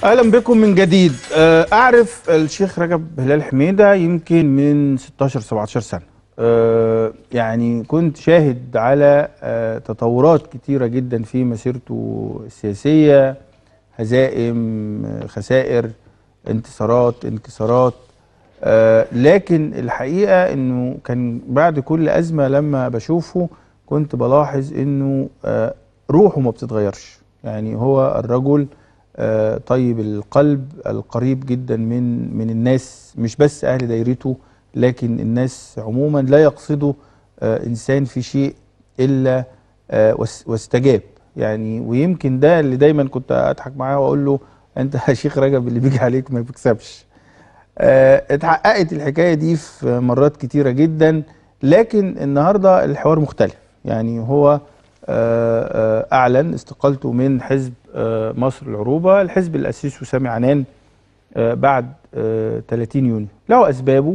اهلا بكم من جديد آه، اعرف الشيخ رجب هلال حميده يمكن من 16 17 سنه آه، يعني كنت شاهد على آه، تطورات كتيره جدا في مسيرته السياسيه هزائم آه، خسائر انتصارات انكسارات آه، لكن الحقيقه انه كان بعد كل ازمه لما بشوفه كنت بلاحظ انه آه، روحه ما بتتغيرش يعني هو الرجل آه، طيب القلب القريب جدا من من الناس مش بس اهل دايرته لكن الناس عموما لا يقصده آه، انسان في شيء الا آه، واس- واستجاب يعني ويمكن ده اللي دايما كنت اضحك معاه واقول له انت يا شيخ رجب اللي بيجي عليك ما بيكسبش آه، اتحققت الحكايه دي في مرات كتيره جدا لكن النهارده الحوار مختلف يعني هو آه، آه، اعلن استقالته من حزب آه، مصر العروبه الحزب اللي اسسه سامي عنان آه، بعد آه، 30 يونيو له اسبابه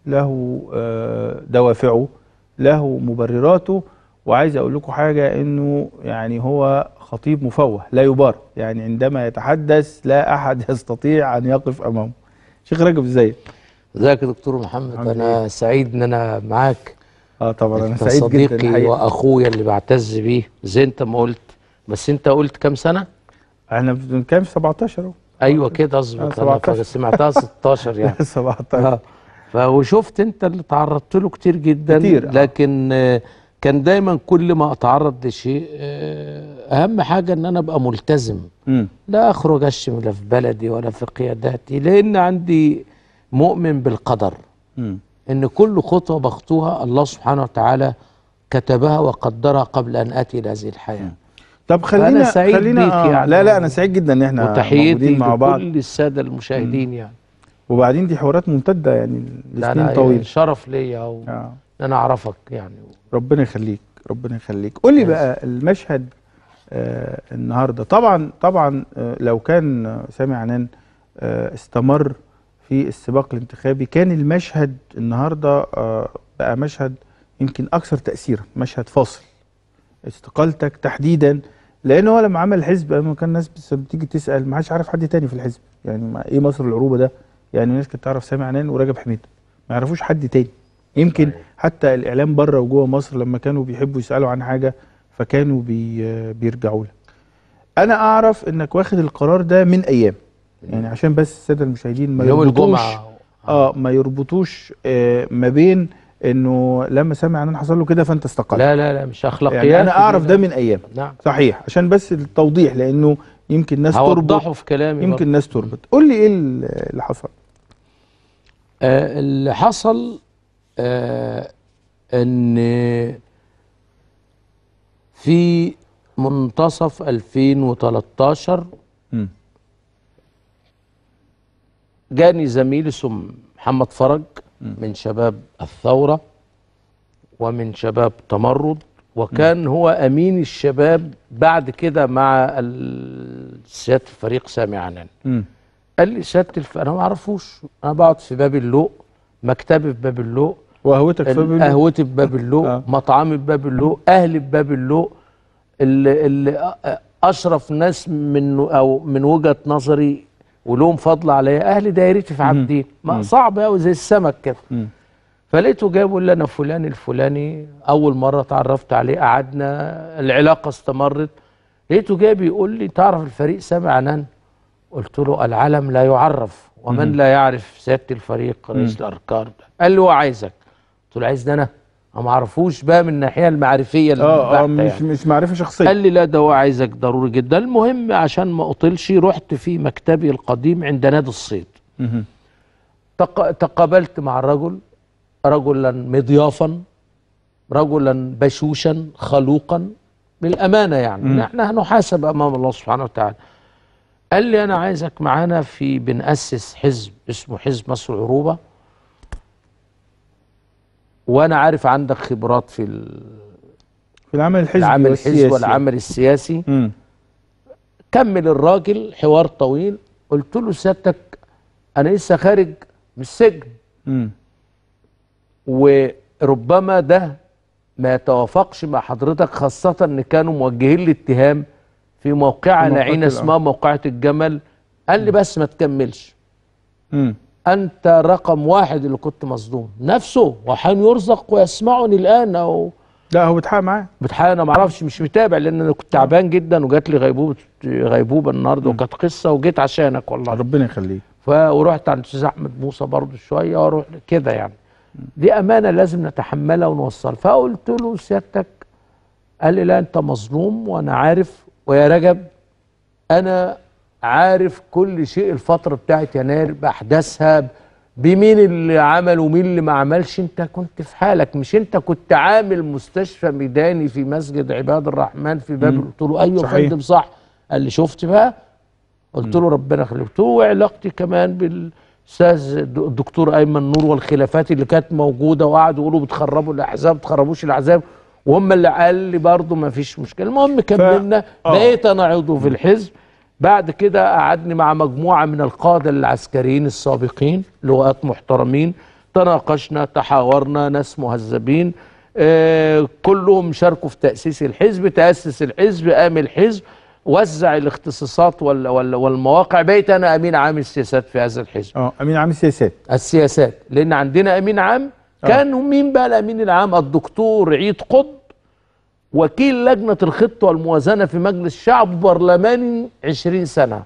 له آه، دوافعه له مبرراته وعايز اقول لكم حاجه انه يعني هو خطيب مفوه لا يبار يعني عندما يتحدث لا احد يستطيع ان يقف امامه شيخ رجب ازيك ازيك يا دكتور محمد عامل انا سعيد ان انا معاك اه طبعا انا انت سعيد جدا صديقي الحقيقة. واخويا اللي بعتز بيه زي انت ما قلت بس انت قلت كام سنه احنا بنتكلم في 17 اهو ايوه كده آه، اظبط انا 17. سمعتها 16 يعني 17 اه فوشفت انت اللي تعرضت له كتير جدا كتير، آه. لكن آه، كان دايما كل ما اتعرض لشيء آه، اهم حاجه ان انا ابقى ملتزم امم لا اخرج اشتم لا في بلدي ولا في قياداتي لان عندي مؤمن بالقدر امم ان كل خطوه بخطوها الله سبحانه وتعالى كتبها وقدرها قبل ان اتي الى هذه الحياه طب خلينا سعيد خلينا بيك آه يعني. لا لا انا سعيد جدا ان احنا وتحياتي موجودين مع بعض لكل الساده المشاهدين يعني وبعدين دي حوارات ممتده يعني لا لسنين لا طويله شرف ليا و- آه. ان انا اعرفك يعني ربنا يخليك ربنا يخليك قول لي بقى المشهد آه النهارده طبعا طبعا آه لو كان آه، سامي عنان آه استمر في السباق الانتخابي كان المشهد النهارده آه بقى مشهد يمكن اكثر تاثيرا مشهد فاصل استقالتك تحديدا لان هو لما عمل الحزب لما كان الناس بس بتيجي تسال ما حدش عارف حد تاني في الحزب يعني ما ايه مصر العروبه ده يعني الناس كانت تعرف سامي عنان ورجب حميده ما يعرفوش حد تاني يمكن حتى الاعلام بره وجوه مصر لما كانوا بيحبوا يسالوا عن حاجه فكانوا بي بيرجعوا لك انا اعرف انك واخد القرار ده من ايام يعني عشان بس الساده المشاهدين ما يوم يربطوش الجمعه اه ما يربطوش آه ما بين انه لما سامي عنان حصل له كده فانت استقلت لا لا لا مش اخلاقيات يعني انا اعرف دي، ده لا. من ايام نعم صحيح عشان بس التوضيح لانه يمكن ناس تربط هوضحه في كلامي يمكن ناس تربط قول لي ايه اللي حصل آه اللي حصل آه ان في منتصف 2013 مم. جاني زميل اسمه محمد فرج من شباب الثورة ومن شباب تمرد وكان هو أمين الشباب بعد كده مع ال- سيادة الفريق سامي عنان مم. قال لي سيادة الف... أنا ما أعرفوش أنا بقعد في باب اللوق مكتبي في باب اللوق وقهوتك في باب قهوتي في باب اللوق آه. مطعمي في باب اللوق اهلي في باب اللوق اللي, اللي أ- اشرف ناس من او من وجهه نظري ولهم فضل عليا اهل دايرتي في عابدين ما صعب قوي زي السمك كده مم. فلقيته جابوا لي انا فلان الفلاني اول مره اتعرفت عليه قعدنا العلاقه استمرت لقيته جاي بيقول لي تعرف الفريق سامي عنان قلت له العلم لا يعرف ومن لا يعرف سياده الفريق رئيس الاركان قال لي هو عايزك قلت له عايزني انا أنا ما اعرفوش بقى من الناحيه المعرفيه اه اه البحتة مش يعني. مش معرفه شخصيه قال لي لا ده هو عايزك ضروري جدا المهم عشان ما اطلش رحت في مكتبي القديم عند نادي الصيد مهم. تق... تقابلت مع الرجل رجلا مضيافا رجلا بشوشا خلوقا بالامانه يعني مم. نحن هنحاسب امام الله سبحانه وتعالى قال لي انا عايزك معانا في بنأسس حزب اسمه حزب مصر العروبه وانا عارف عندك خبرات في ال- في العمل الحزبي العمل الحزبي والسياسي. والعمل السياسي مم. كمل الراجل حوار طويل قلت له سيادتك انا لسه خارج من السجن مم. وربما ده ما يتوافقش مع حضرتك خاصة ان كانوا موجهين لي اتهام في موقعة في موقعة لعينة الأرض. اسمها موقعة الجمل قال لي بس ما تكملش مم. انت رقم واحد اللي كنت مصدوم نفسه وحان يرزق ويسمعني الان او لا هو بيتحقق معاه بتحقق انا ما اعرفش مش متابع لان انا كنت تعبان جدا وجات لي غيبوبه غيبوبه النهارده وكانت قصه وجيت عشانك والله ربنا يخليه ف ورحت عند الاستاذ احمد موسى برضه شويه واروح كده يعني دي امانه لازم نتحملها ونوصلها فقلت له سيادتك قال لي لا انت مظلوم وانا عارف ويا رجب انا عارف كل شيء الفتره بتاعت يناير باحداثها بمين اللي عمل ومين اللي ما عملش انت كنت في حالك مش انت كنت عامل مستشفى ميداني في مسجد عباد الرحمن في بابل قلت له ايوه يا صحيح. فندم صح قال لي شفت بقى قلت له ربنا يخليك قلت له وعلاقتي كمان بالاستاذ د- الدكتور ايمن نور والخلافات اللي كانت موجوده وقعدوا يقولوا بتخربوا الاحزاب بتخربوش الاحزاب وهم اللي قال لي برضه ما فيش مشكله المهم كملنا آه. بقيت انا عضو في الحزب بعد كده قعدني مع مجموعه من القاده العسكريين السابقين لواءات محترمين تناقشنا تحاورنا ناس مهذبين آه كلهم شاركوا في تاسيس الحزب تاسس الحزب قام الحزب وزع الاختصاصات وال وال والمواقع بقيت انا امين عام السياسات في هذا الحزب اه امين عام السياسات السياسات لان عندنا امين عام كان مين بقى الامين العام الدكتور عيد قطب وكيل لجنه الخطه والموازنه في مجلس الشعب برلماني 20 سنه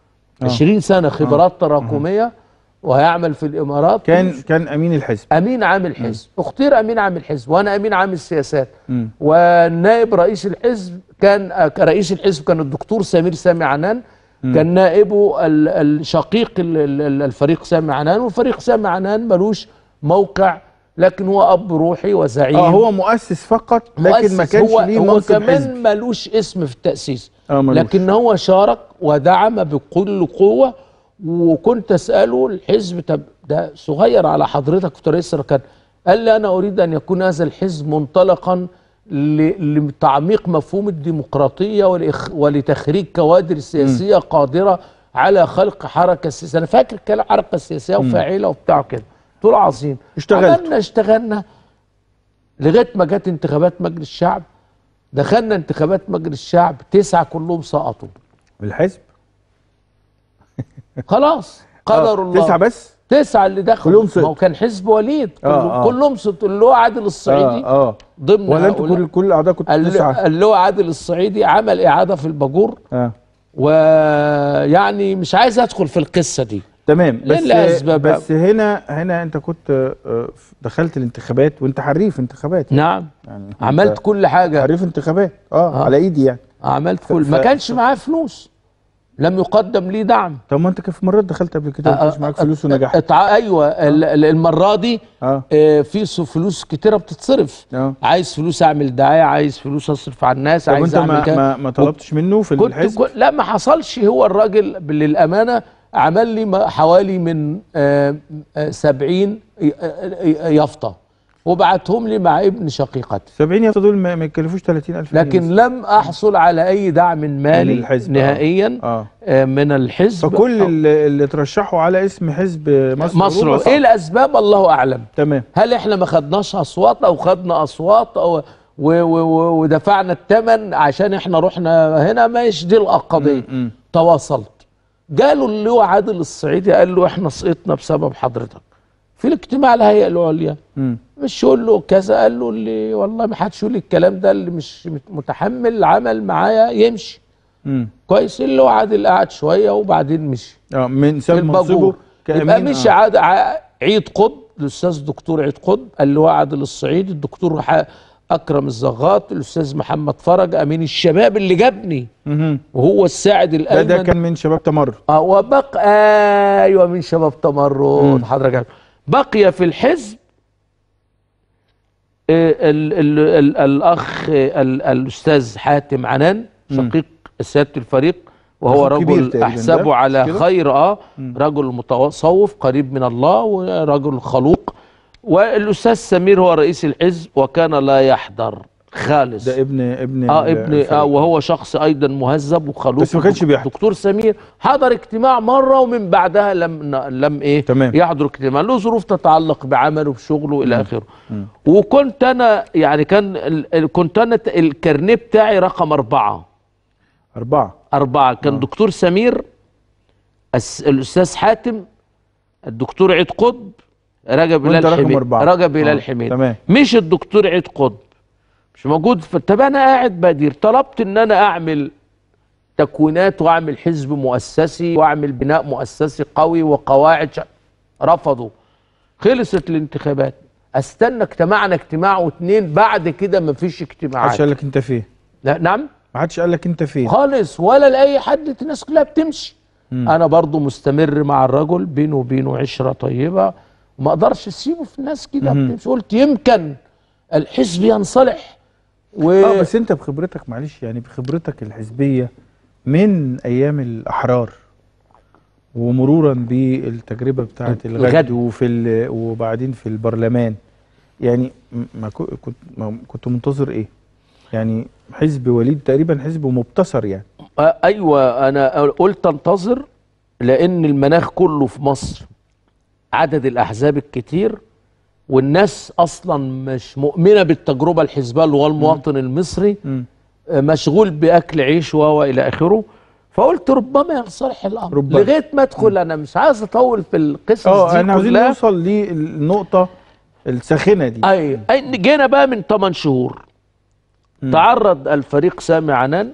20 سنه خبرات تراكميه وهيعمل في الامارات كان كان امين الحزب امين عام الحزب اختير امين عام الحزب وانا امين عام السياسات مم. والنائب رئيس الحزب كان آه، رئيس الحزب كان الدكتور سمير سامي عنان كان نائبه ال- الشقيق ال- ال- ال- الفريق سامي عنان وفريق سامي عنان ملوش موقع لكن هو اب روحي وزعيم اه هو مؤسس فقط لكن ما مؤسس. كانش هو ليه هو منصب كمان حزبي ملوش اسم في التاسيس اه ملوش. لكن هو شارك ودعم بكل قوه وكنت اساله الحزب طب ده صغير على حضرتك في رئيس الاركان قال لي انا اريد ان يكون هذا الحزب منطلقا ل- لتعميق مفهوم الديمقراطيه والإخ- ولتخريج كوادر سياسيه قادره على خلق حركه سياسيه انا فاكر كلام حركه سياسيه وفاعله وبتاع كده قلت له عظيم اشتغلت. عملنا اشتغلنا لغايه ما جت انتخابات مجلس الشعب دخلنا انتخابات مجلس الشعب تسعه كلهم سقطوا الحزب خلاص قدر الله تسعة بس تسعه اللي دخلوا كلهم سقطوا. ما هو كان حزب وليد آه، كلهم, آه. كلهم سقطوا اللي هو عادل الصعيدي اه اه ضمن ولا انتوا هؤلاء. كل كل الاعضاء كنتوا اللي تسعة اللي هو عادل الصعيدي عمل اعاده في الباجور اه ويعني مش عايز ادخل في القصه دي تمام بس ليه الأسباب؟ بس هنا هنا انت كنت آه، دخلت الانتخابات وانت حريف انتخابات نعم يعني أنت عملت كل حاجه حريف انتخابات اه, آه. على ايدي يعني عملت كل ف- ما كانش معاه فلوس لم يقدم لي دعم طب ما انت كان في مرات دخلت قبل كده ما كانش معاك فلوس ونجحت اتع... ايوه ال- ال- المره دي اه آه، في س- فلوس كتيره بتصرف اه عايز فلوس اعمل دعايه عايز فلوس اصرف على الناس طب عايز انت اعمل ما, كده ما, ما طلبتش منه في كنت الحزب كنت لا ما حصلش هو الراجل للامانه عمل لي ما- حوالي من آه، آه، 70 ي- آه، يافطه وبعتهم لي مع ابن شقيقتي 70 يافطه دول ما ما يكلفوش 30000 جنيه لكن بس. لم احصل على اي دعم مالي من الحزب، آه. نهائيا اه آه، من الحزب فكل اللي, اللي ترشحوا على اسم حزب مصر مصر أوروبا ايه صح. الاسباب الله اعلم تمام هل احنا ما خدناش اصوات او خدنا اصوات او و و و ودفعنا الثمن عشان احنا رحنا هنا ماشي دي القضيه مم. تواصلت جاله اللي هو عادل الصعيدي قال له احنا سقطنا بسبب حضرتك في الاجتماع الهيئه العليا مم. مش يقول له كذا قال له اللي والله ما حدش يقول لي الكلام ده اللي مش متحمل العمل معايا يمشي مم. كويس اللي هو عادل قعد شويه وبعدين مشي اه من في ساب منصبه الباجور يبقى كأمين مش آه. عاد ع- عيد قطب الاستاذ دكتور عيد قطب اللي هو عادل الصعيدي الدكتور ح- اكرم الزغاط الاستاذ محمد فرج امين الشباب اللي جابني مهم. وهو الساعد ده الايمن ده كان من شباب تمرد اه وبقى ايوه من شباب تمرد حضرتك عارف. بقي في الحزب آه، ال ال ال الاخ آه، ال الاستاذ حاتم عنان شقيق سياده الفريق وهو أخوه كبير رجل تقريباً احسبه ده، على مش كده؟ خير اه رجل متصوف قريب من الله ورجل خلوق والاستاذ سمير هو رئيس الحزب وكان لا يحضر خالص ده ابن ابن اه ال- ابن الفريق. اه وهو شخص ايضا مهذب وخلوق بس ما كانش بيحضر. دكتور سمير حضر اجتماع مره ومن بعدها لم لم ايه تمام. يحضر اجتماع له ظروف تتعلق بعمله بشغله الى اخره وكنت انا يعني كان ال- ال- كنت انا ت- الكارنيه بتاعي رقم اربعه أربعة اربعه كان دكتور سمير الس- الاستاذ حاتم الدكتور عيد قطب رجب وأنت هلال رقم حميد أربعة. رجب هلال آه، حميد تمام. مش الدكتور عيد قطب مش موجود ف- طب انا قاعد بدير طلبت ان انا اعمل تكوينات واعمل حزب مؤسسي واعمل بناء مؤسسي قوي وقواعد ش... رفضوا خلصت الانتخابات استنى اجتمعنا اجتماع واتنين بعد كده مفيش ما اجتماعات حدش قال لك انت فين لا نعم ما حدش قال لك انت فين خالص ولا لاي حد الناس كلها بتمشي انا برضو مستمر مع الرجل بينه وبينه عشره طيبه وما اقدرش اسيبه في الناس كده بتمشي قلت يمكن الحزب ينصلح و اه بس انت بخبرتك معلش يعني بخبرتك الحزبيه من ايام الاحرار ومرورا بالتجربه بتاعه الغد. الغد وفي ال- وبعدين في البرلمان يعني م- ما كو- كنت ما كنت منتظر ايه يعني حزب وليد تقريبا حزب مبتصر يعني آه، ايوه انا قلت انتظر لان المناخ كله في مصر عدد الاحزاب الكتير والناس اصلا مش مؤمنه بالتجربه الحزبيه اللي هو المواطن المصري مم. آه، مشغول باكل عيش و الى اخره فقلت ربما ينصلح الامر ربما. لغايه ما ادخل انا مش عايز اطول في القصص اه دي احنا عاوزين كلها نوصل للنقطه الساخنه دي اي أي- جينا بقى من 8 شهور تعرض الفريق سامي عنان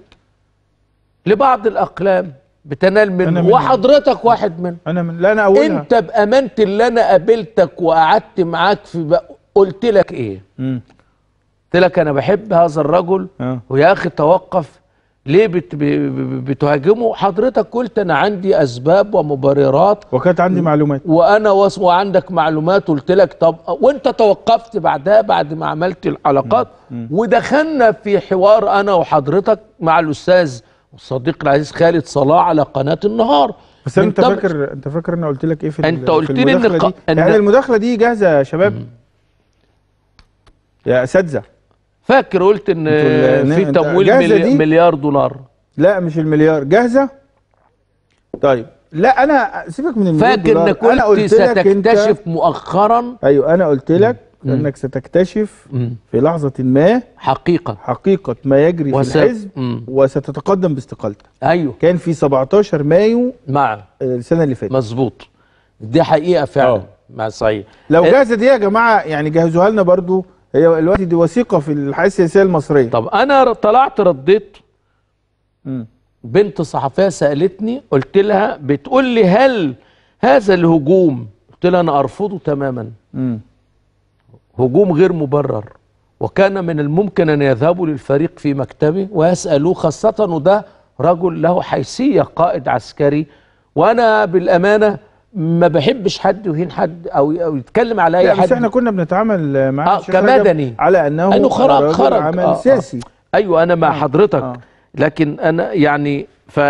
لبعض الاقلام بتنال أنا منه منهم. وحضرتك واحد منهم انا من لا انا اولها انت بامانه اللي انا قابلتك وقعدت معاك في بقى قلت لك ايه مم. قلت لك انا بحب هذا الرجل اه ويا اخي توقف ليه بت ب- ب- بتهاجمه حضرتك قلت انا عندي اسباب ومبررات وكانت عندي معلومات وانا وص... وعندك معلومات قلت لك طب وانت توقفت بعدها بعد ما عملت الحلقات ودخلنا في حوار انا وحضرتك مع الاستاذ والصديق العزيز خالد صلاح على قناه النهار بس انت من تم- فاكر انت فاكر ان قلت لك ايه في ال- أنت في قلت لي إن المداخلة الق- دي؟ إن- يعني المداخله دي جاهزه يا شباب يا اساتذه فاكر قلت ان انتوا ال- في انت تمويل جاهزة ملي... دي؟ مليار دولار لا مش المليار جاهزه طيب لا انا سيبك من المليار فاكر دولار. انك انا قلت قلت لك انت ستكتشف مؤخرا ايوه انا قلت لك انك ستكتشف مم. في لحظه ما حقيقه حقيقه ما يجري وس- في الحزب مم. وستتقدم باستقالتك ايوه كان في 17 مايو مع آه، السنه اللي فاتت مظبوط دي حقيقه فعلا آه. مع صحيح لو إيه؟ جاهزه دي يا جماعه يعني جهزوها لنا برضو هي دلوقتي دي وثيقه في الحياه السياسيه المصريه طب انا طلعت رديت مم. بنت صحفيه سالتني قلت لها بتقول لي هل هذا الهجوم قلت لها انا ارفضه تماما مم. هجوم غير مبرر وكان من الممكن ان يذهبوا للفريق في مكتبه ويسالوه خاصه وده رجل له حيثيه قائد عسكري وانا بالامانه ما بحبش حد يهين حد او او يتكلم على اي لا حد بس احنا كنا بنتعامل مع آه، الشيخ رجب كمدني. على انه انه خرج رجل خرج عمل آه، آه. سياسي ايوه انا مع آه، حضرتك آه. لكن انا يعني ف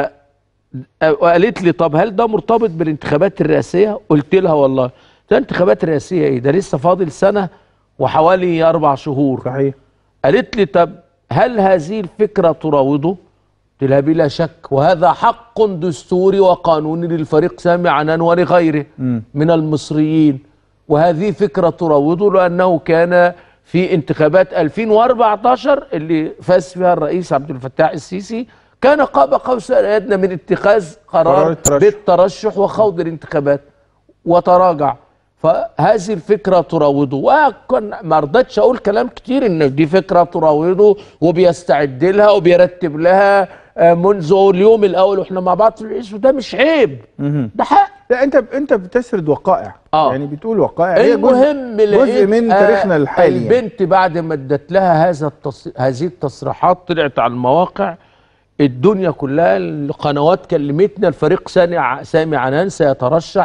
وقالت لي طب هل ده مرتبط بالانتخابات الرئاسيه قلت لها والله ده انتخابات رئاسيه ايه ده لسه فاضل سنه وحوالي اربع شهور صحيح قالت لي طب هل هذه الفكره تراوده قلت لها بلا شك وهذا حق دستوري وقانوني للفريق سامي عنان ولغيره مم. من المصريين وهذه فكرة تروضه لأنه كان في انتخابات 2014 اللي فاز فيها الرئيس عبد الفتاح السيسي كان قاب قوسين أدنى من اتخاذ قرار قرار الترشح. بالترشح وخوض الانتخابات وتراجع فهذه الفكرة تراوده وكان ما رضيتش أقول كلام كتير إن دي فكرة تراوده وبيستعد لها وبيرتب لها آه، منذ اليوم الأول وإحنا مع بعض في العيش وده مش عيب مهم. ده حق لا انت انت بتسرد وقائع آه. يعني بتقول وقائع هي جزء المهم جزء لقيت من آه، تاريخنا الحالي يعني. البنت بعد ما ادت لها هذا التص... هذه التصريحات طلعت على المواقع الدنيا كلها القنوات كلمتنا الفريق سامي سامي عنان سيترشح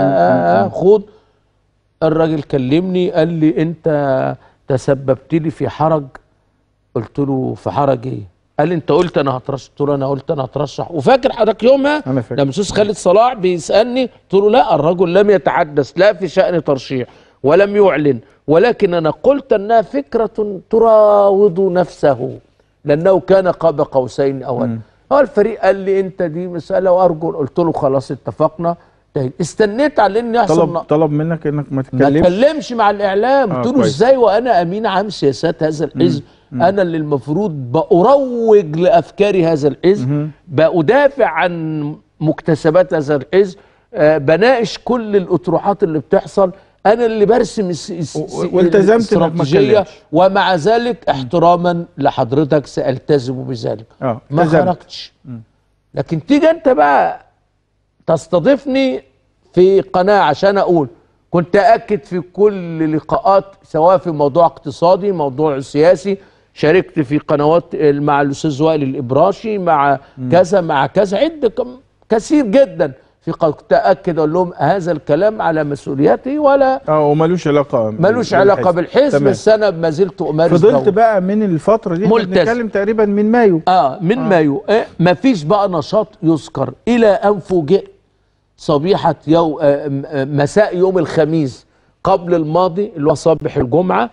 سيخوض الراجل كلمني قال لي انت تسببت لي في حرج قلت له في حرج ايه قال لي انت قلت انا هترشح قلت له انا قلت انا هترشح وفاكر حضرتك يومها أنا فاكر. لما استاذ خالد صلاح بيسالني قلت له لا الرجل لم يتحدث لا في شان ترشيح ولم يعلن ولكن انا قلت انها فكره تراوض نفسه لانه كان قاب قوسين او أدنى. هو الفريق قال لي انت دي مساله وارجو قلت له خلاص اتفقنا انتهينا. استنيت على ان يحصل طلب طلب منك انك ما ما تتكلمش اتكلمش مع الاعلام آه، قلت له كويس. ازاي وانا امين عام سياسات هذا الحزب انا اللي المفروض باروج لافكار هذا الحزب بادافع عن مكتسبات هذا الحزب آه، بناقش كل الاطروحات اللي بتحصل انا اللي برسم الس- الس- و- الس- والتزمت إنك ما الاستراتيجيه تكلمش. ومع ذلك احتراما لحضرتك سالتزم بذلك اه ما التزمت. خرجتش لكن تيجي انت بقى تستضيفني في قناه عشان اقول كنت اكد في كل لقاءات سواء في موضوع اقتصادي موضوع سياسي شاركت في قنوات مع الاستاذ وائل الابراشي مع كذا مع كذا عد كم- كثير جدا في ق- كنت اكد اقول لهم هذا الكلام على مسؤوليتي ولا اه ومالوش علاقه ملوش بالحزب. علاقه بالحزب تمام. بس انا ما زلت امارس فضلت دوري. بقى من الفتره دي احنا ملتزم. بنتكلم تقريبا من مايو اه من آه. مايو آه ما فيش بقى نشاط يذكر الى ان فوجئت صبيحه يوم آه م- آه مساء يوم الخميس قبل الماضي اللي هو صبح الجمعه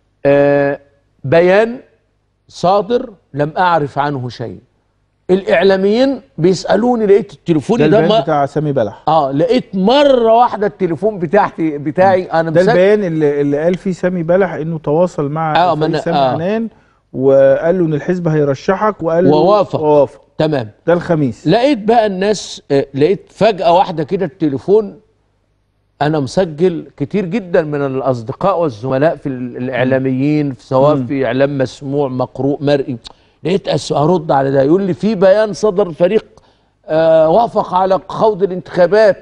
آه بيان صادر لم اعرف عنه شيء الاعلاميين بيسالوني لقيت ده التليفون ده, البيان ما بتاع سامي بلح اه لقيت مره واحده التليفون بتاعتي بتاعي انا ده مسجل البيان اللي, اللي قال فيه سامي بلح انه تواصل مع آه، الفريق ما أنا- سامي آه. عنان وقال له ان الحزب هيرشحك وقال له ووافق. ووافق تمام ده الخميس لقيت بقى الناس آه، لقيت فجأة واحدة كده التليفون أنا مسجل كتير جدا من الأصدقاء والزملاء في ال- الإعلاميين في سواء في إعلام مسموع مقروء مرئي لقيت أس- أرد على ده يقول لي في بيان صدر فريق آه وافق على خوض الانتخابات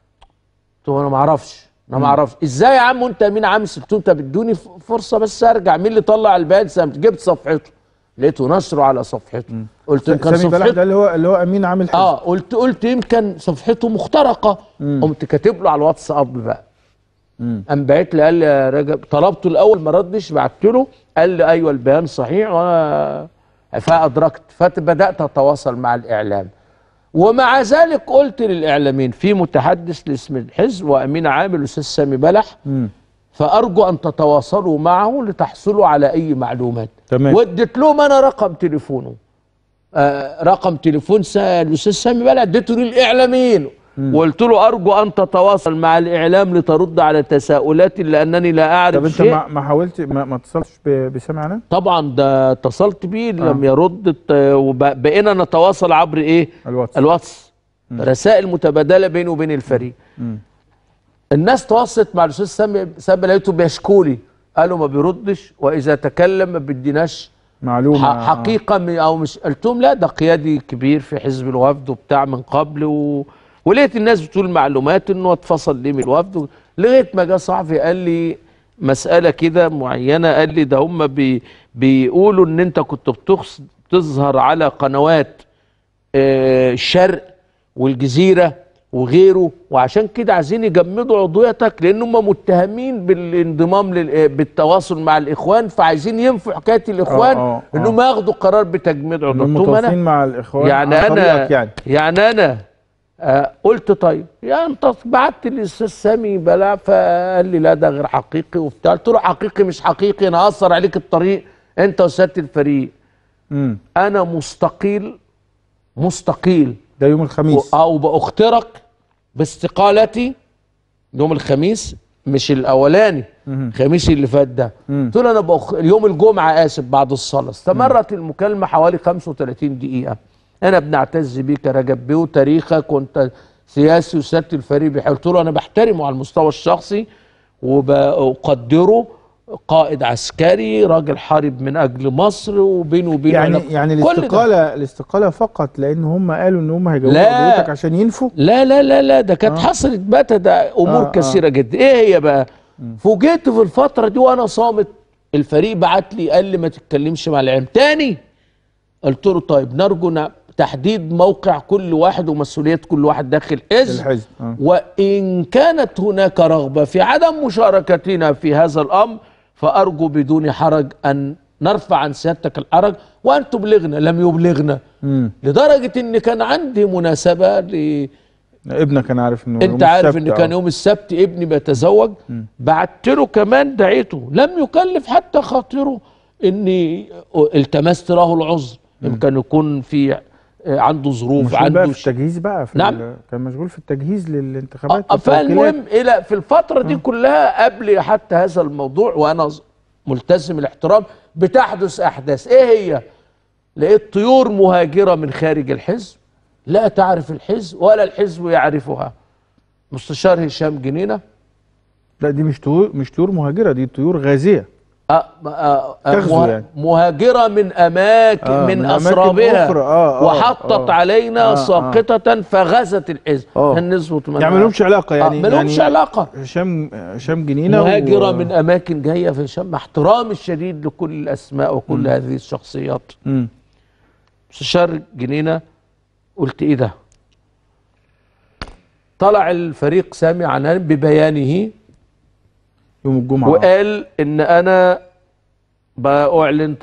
قلت له أنا ما أعرفش أنا ما أعرفش إزاي يا عم وأنت مين عام قلت له أنت بدوني ف- فرصة بس أرجع مين اللي طلع البيان سامت جبت صفحته لقيته نشره على صفحته قلت إن كان سامي بلح صفحته ده اللي هو اللي هو امين عام الحزب اه قلت قلت يمكن صفحته مخترقه قمت كاتب له على الواتساب بقى قام بعت لي قال لي يا رجب طلبته الاول ما ردش بعت له قال لي ايوه البيان صحيح وانا فادركت فبدات اتواصل مع الاعلام ومع ذلك قلت للاعلاميين في متحدث لاسم الحزب وامين عام الاستاذ سامي بلح فارجو ان تتواصلوا معه لتحصلوا على اي معلومات تمام. واديت لهم انا رقم تليفونه آه، رقم تليفون سا- الاستاذ سامي بلع اديته للاعلاميين وقلت له ارجو ان تتواصل مع الاعلام لترد على تساؤلاتي لانني لا اعرف طب انت شيء ما ما حاولت ما, ما اتصلتش ب- بسامي عنان طبعا ده اتصلت بيه لم يرد آه، وبقينا نتواصل عبر ايه الواتس الواتس رسائل متبادله بيني وبين الفريق الناس تواصلت مع الاستاذ سامي سامي لقيته بيشكوا لي قالوا ما بيردش واذا تكلم ما بيديناش معلومه ح- حقيقه م- او مش قلت لهم لا ده قيادي كبير في حزب الوفد وبتاع من قبل و... ولقيت الناس بتقول معلومات انه اتفصل ليه من الوفد لغايه ما جه صحفي قال لي مساله كده معينه قال لي ده هم بي... بيقولوا ان انت كنت بتخص... بتظهر على قنوات آه، الشرق والجزيره وغيره وعشان كده عايزين يجمدوا عضويتك لان هم متهمين بالانضمام لل... بالتواصل مع الاخوان فعايزين ينفوا حكايه الاخوان آه، آه، آه. انهم ياخدوا قرار بتجميد انهم عضويتهم متواصلين انا مع الاخوان يعني عن انا طريقك يعني يعني انا آه قلت طيب يا انت بعت للاستاذ سامي بلا فقال لي لا ده غير حقيقي وبتاع قلت له حقيقي مش حقيقي انا اثر عليك الطريق انت وسياده الفريق امم انا مستقيل مستقيل ده يوم الخميس او باخترق باستقالتي يوم الخميس مش الاولاني الخميس اللي فات ده قلت له انا بأخ... يوم الجمعه اسف بعد الصلاه استمرت المكالمه حوالي 35 دقيقه انا بنعتز بيك يا رجب بيه وتاريخك وانت سياسي وسياده الفريق بيحب قلت له انا بحترمه على المستوى الشخصي وبقدره قائد عسكري راجل حارب من اجل مصر وبينه وبينه يعني علاقة. يعني كل ده. الاستقاله الاستقاله فقط لان هم قالوا ان هم هيجاوبوا لا. عضويتك عشان ينفوا لا لا لا لا ده كانت حصلت بقى ده امور آه، آه. كثيره جدا ايه هي بقى فوجئت في الفتره دي وانا صامت الفريق بعت لي قال لي ما تتكلمش مع العلم تاني قلت له طيب نرجو ن- تحديد موقع كل واحد ومسؤوليه كل واحد داخل حزب الحزب آه. وإن كانت هناك رغبة في عدم مشاركتنا في هذا الأمر فأرجو بدون حرج أن نرفع عن سيادتك الحرج وأن تبلغنا لم يبلغنا مم. لدرجة أن كان عندي مناسبة ل... ابنك انا عارف انه يوم انت عارف السبت، ان كان آه. يوم السبت ابني بيتزوج بعت له كمان دعيته لم يكلف حتى خاطره اني التمست له العذر يمكن يكون في عنده ظروف مشغول بقى عنده في التجهيز بقى في نعم. ال- كان مشغول في التجهيز للانتخابات آه، والتوكيلات. فالمهم الى في الفتره دي كلها قبل حتى هذا الموضوع وانا ز- ملتزم الاحترام بتحدث احداث ايه هي لقيت طيور مهاجره من خارج الحزب لا تعرف الحزب ولا الحزب يعرفها مستشار هشام جنينه لا دي مش طيور مش طيور مهاجره دي طيور غازيه آه آه آه تغزو مه- يعني. مهاجرة من أماكن آه، من, من أماكن أسرابها أخرى. آه، آه، وحطت آه. علينا آه، آه. ساقطة فغزت الحزب آه. هنظبط من يعني ما لهمش علاقه يعني ما لهمش يعني علاقة هشام هشام جنينه مهاجرة و... من أماكن جاية في شام مع احترامي الشديد لكل الأسماء وكل هذه الشخصيات مم. مستشار جنينة قلت إيه ده طلع الفريق سامي عنان ببيانه يوم الجمعه وقال ان انا باعلن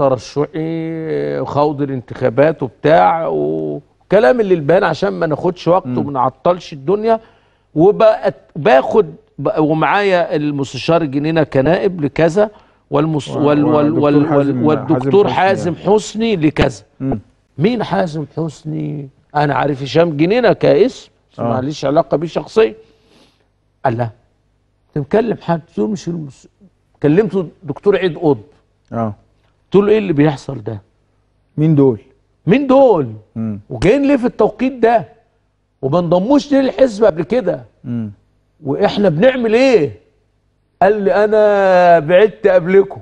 ترشحي خوض الانتخابات وبتاع وكلام اللي البان عشان ما ناخدش وقت وما نعطلش الدنيا وبقت باخد بق- ومعايا المستشار الجنينه كنائب لكذا والمس و- وال وال والدكتور وال حازم- وال والدكتور حازم حازم حسني لكذا مم. مين حازم حسني انا عارف هشام جنينه كاسم بس آه. ماليش علاقه بيه شخصيا قال لا انت مكلم حد قلت له مش المس... كلمته دكتور عيد قطب اه قلت له ايه اللي بيحصل ده مين دول مين دول مم. وجايين ليه في التوقيت ده وما انضموش ليه للحزب قبل كده مم. واحنا بنعمل ايه قال لي انا بعدت قبلكم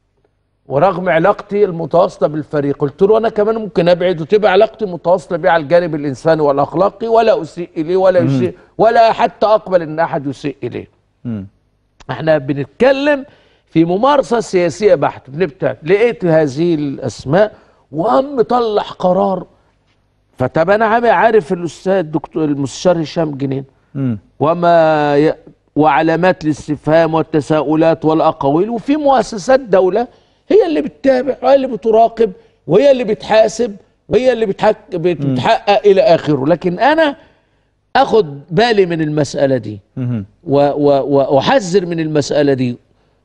ورغم علاقتي المتواصله بالفريق قلت له انا كمان ممكن ابعد وتبقى علاقتي متواصله بيه على الجانب الانساني والاخلاقي ولا اسيء اليه ولا يسيء ولا حتى اقبل ان احد يسيء اليه مم. احنا بنتكلم في ممارسه سياسيه بحته بنبتعد لقيت هذه الاسماء وقام مطلع قرار فطب انا عامل عارف الاستاذ الدكتور المستشار هشام جنين مم. وما ي... وعلامات الاستفهام والتساؤلات والاقاويل وفي مؤسسات دوله هي اللي بتتابع وهي اللي بتراقب وهي اللي بتحاسب وهي اللي بتحك... بت- بتحقق الى اخره لكن انا اخد بالي من المساله دي مم. و- و- و- واحذر من المساله دي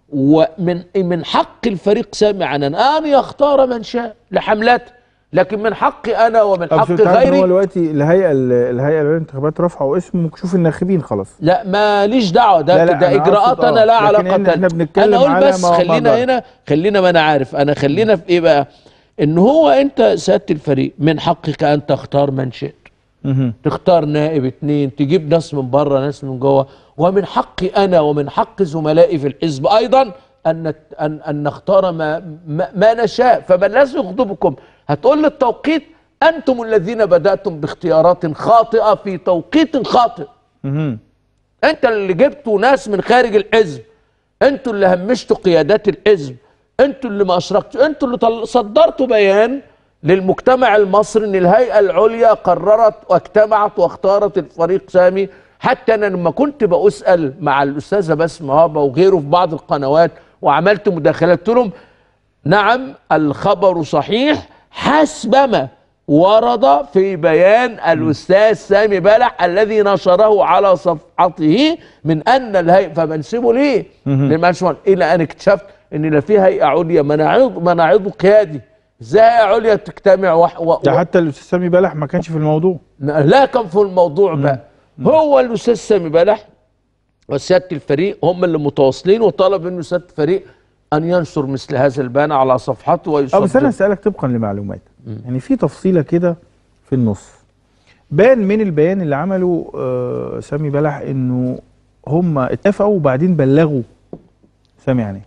ومن من حق الفريق سامي عنان ان يختار من شاء لحملته لكن من حقي انا ومن طب حق انت عارف ان هو غيري دلوقتي الهيئه الهيئه للانتخابات رفعوا اسم مكشوف الناخبين خلاص لا ماليش دعوه ده لا، لا، ده أنا اجراءات أقصد انا آه، لا لكن علاقه إن إحنا لها. بنتكلم انا اقول على بس ما- خلينا مجرى. هنا خلينا ما انا عارف انا خلينا في ايه بقى ان هو انت سياده الفريق من حقك ان تختار من شئت مم. تختار نائب اتنين تجيب ناس من بره ناس من جوه ومن حقي انا ومن حق زملائي في الحزب ايضا ان نت- ان ان نختار ما ما, ما نشاء فما الذي يغضبكم هتقول لي التوقيت انتم الذين بداتم باختيارات خاطئه في توقيت خاطئ مم. انت اللي جبتوا ناس من خارج الحزب انتوا اللي همشتوا قيادات الحزب انتوا اللي ما اشركتوا انتوا اللي طل... صدرتوا بيان للمجتمع المصري ان الهيئه العليا قررت واجتمعت واختارت الفريق سامي حتى انا لما كنت بسال مع الاستاذه بسمه هابه وغيره في بعض القنوات وعملت مداخلات قلت لهم نعم الخبر صحيح حسبما ورد في بيان الاستاذ سامي بلح الذي نشره على صفحته من ان الهيئه فبنسبه ليه؟ للمنشور الى ان اكتشفت ان لا في هيئه عليا ما انا عضو ما انا عضو قيادي ازاي هيئه عليا تجتمع وح... و... ده حتى الاستاذ سامي بلح ما كانش في الموضوع لا كان في الموضوع بقى هو الاستاذ سامي بلح وسياده الفريق هم اللي متواصلين وطلب منه سياده الفريق ان ينشر مثل هذا البيان على صفحته اه بس انا ويصدر اسالك طبقا لمعلومات يعني في تفصيله كده في النص بان من البيان اللي عمله آه سامي بلح انه هم اتفقوا وبعدين بلغوا سامي عناه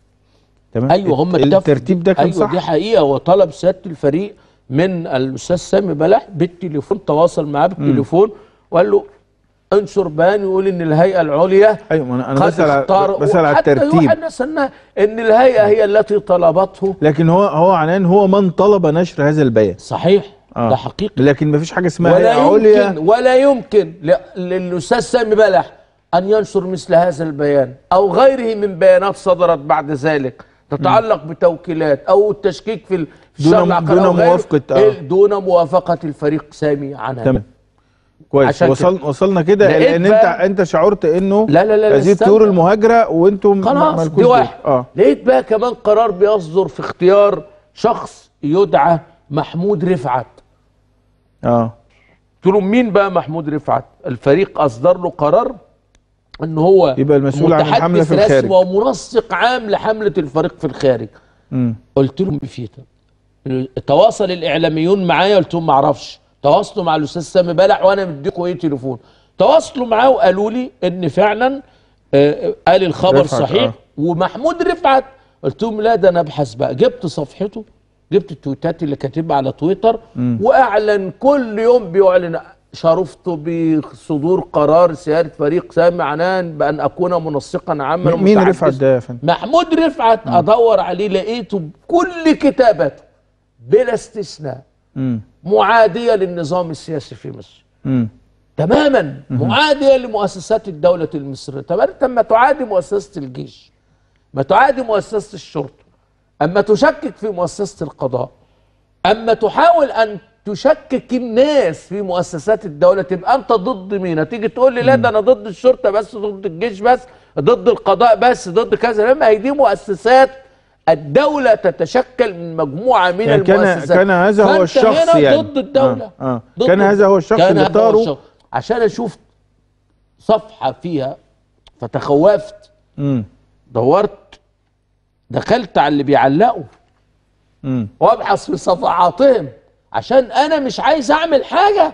تمام ايوه هم اتفقوا الترتيب ده كان ايوه صح دي حقيقه وطلب سياده الفريق من الاستاذ سامي بلح بالتليفون تواصل معاه بالتليفون وقال له انشر بيان يقول ان الهيئه العليا ايوه ما انا انا قد بسال اختار على بسال على وحتى الترتيب يوحنا سنة ان الهيئه هي التي طلبته لكن هو هو عنان هو من طلب نشر هذا البيان صحيح آه. ده حقيقي لكن ما فيش حاجه اسمها ولا هيئه عليا يمكن ولا يمكن ل- للاستاذ سامي بلح ان ينشر مثل هذا البيان او غيره من بيانات صدرت بعد ذلك تتعلق بتوكيلات او التشكيك في ال- في دون- الشرع العقاري دون أو غيره، موافقة، آه. إيه، دون موافقه الفريق سامي عنها تمام كويس عشان وصل وصلنا كده لقيت لان انت بقى- انت شعرت انه لا لا لا لا، هذه الطيور استنى. المهاجره وانتم خلاص مالكوش دي دور. واحد اه لقيت بقى كمان قرار بيصدر في اختيار شخص يدعى محمود رفعت اه قلت له مين بقى محمود رفعت الفريق اصدر له قرار ان هو يبقى المسؤول عن الحملة في متحدث الخارج. رسمي ومنسق عام لحمله الفريق في الخارج امم قلت لهم بفيتا تواصل الاعلاميون معايا قلت لهم ما اعرفش تواصلوا مع الاستاذ سامي بلح وانا مديكم ايه تليفون تواصلوا معاه وقالوا لي ان فعلا آه، قال الخبر رفعت، صحيح آه. ومحمود رفعت قلت لهم لا ده انا ابحث بقى جبت صفحته جبت التويتات اللي كاتبها على تويتر واعلن كل يوم بيعلن شرفت بصدور قرار سياده فريق سامي عنان بان اكون منسقا عاما مين ومتحدث. رفعت ده يا فندم؟ محمود رفعت ادور عليه لقيته بكل كتاباته بلا استثناء مم. معاديه للنظام السياسي في مصر مم. تماما معاديه لمؤسسات الدوله المصريه طب انت اما تعادي مؤسسه الجيش ما تعادي مؤسسه الشرطه اما تشكك في مؤسسه القضاء اما تحاول ان تشكك الناس في مؤسسات الدوله تبقى انت ضد مين هتيجي تقول لي لا ده انا ضد الشرطه بس ضد الجيش بس ضد القضاء بس ضد كذا لما هي دي مؤسسات الدولة تتشكل من مجموعة من يعني كان- المؤسسات كان هذا هو فأنت الشخص هنا يعني. ضد الدولة آه، آه. ضد كان هذا هو الشخص كان اللي هذا هو طاروا. الشخص. عشان اشوف صفحة فيها فتخوفت مم. دورت دخلت على اللي بيعلقوا مم. وابحث في صفحاتهم عشان انا مش عايز اعمل حاجة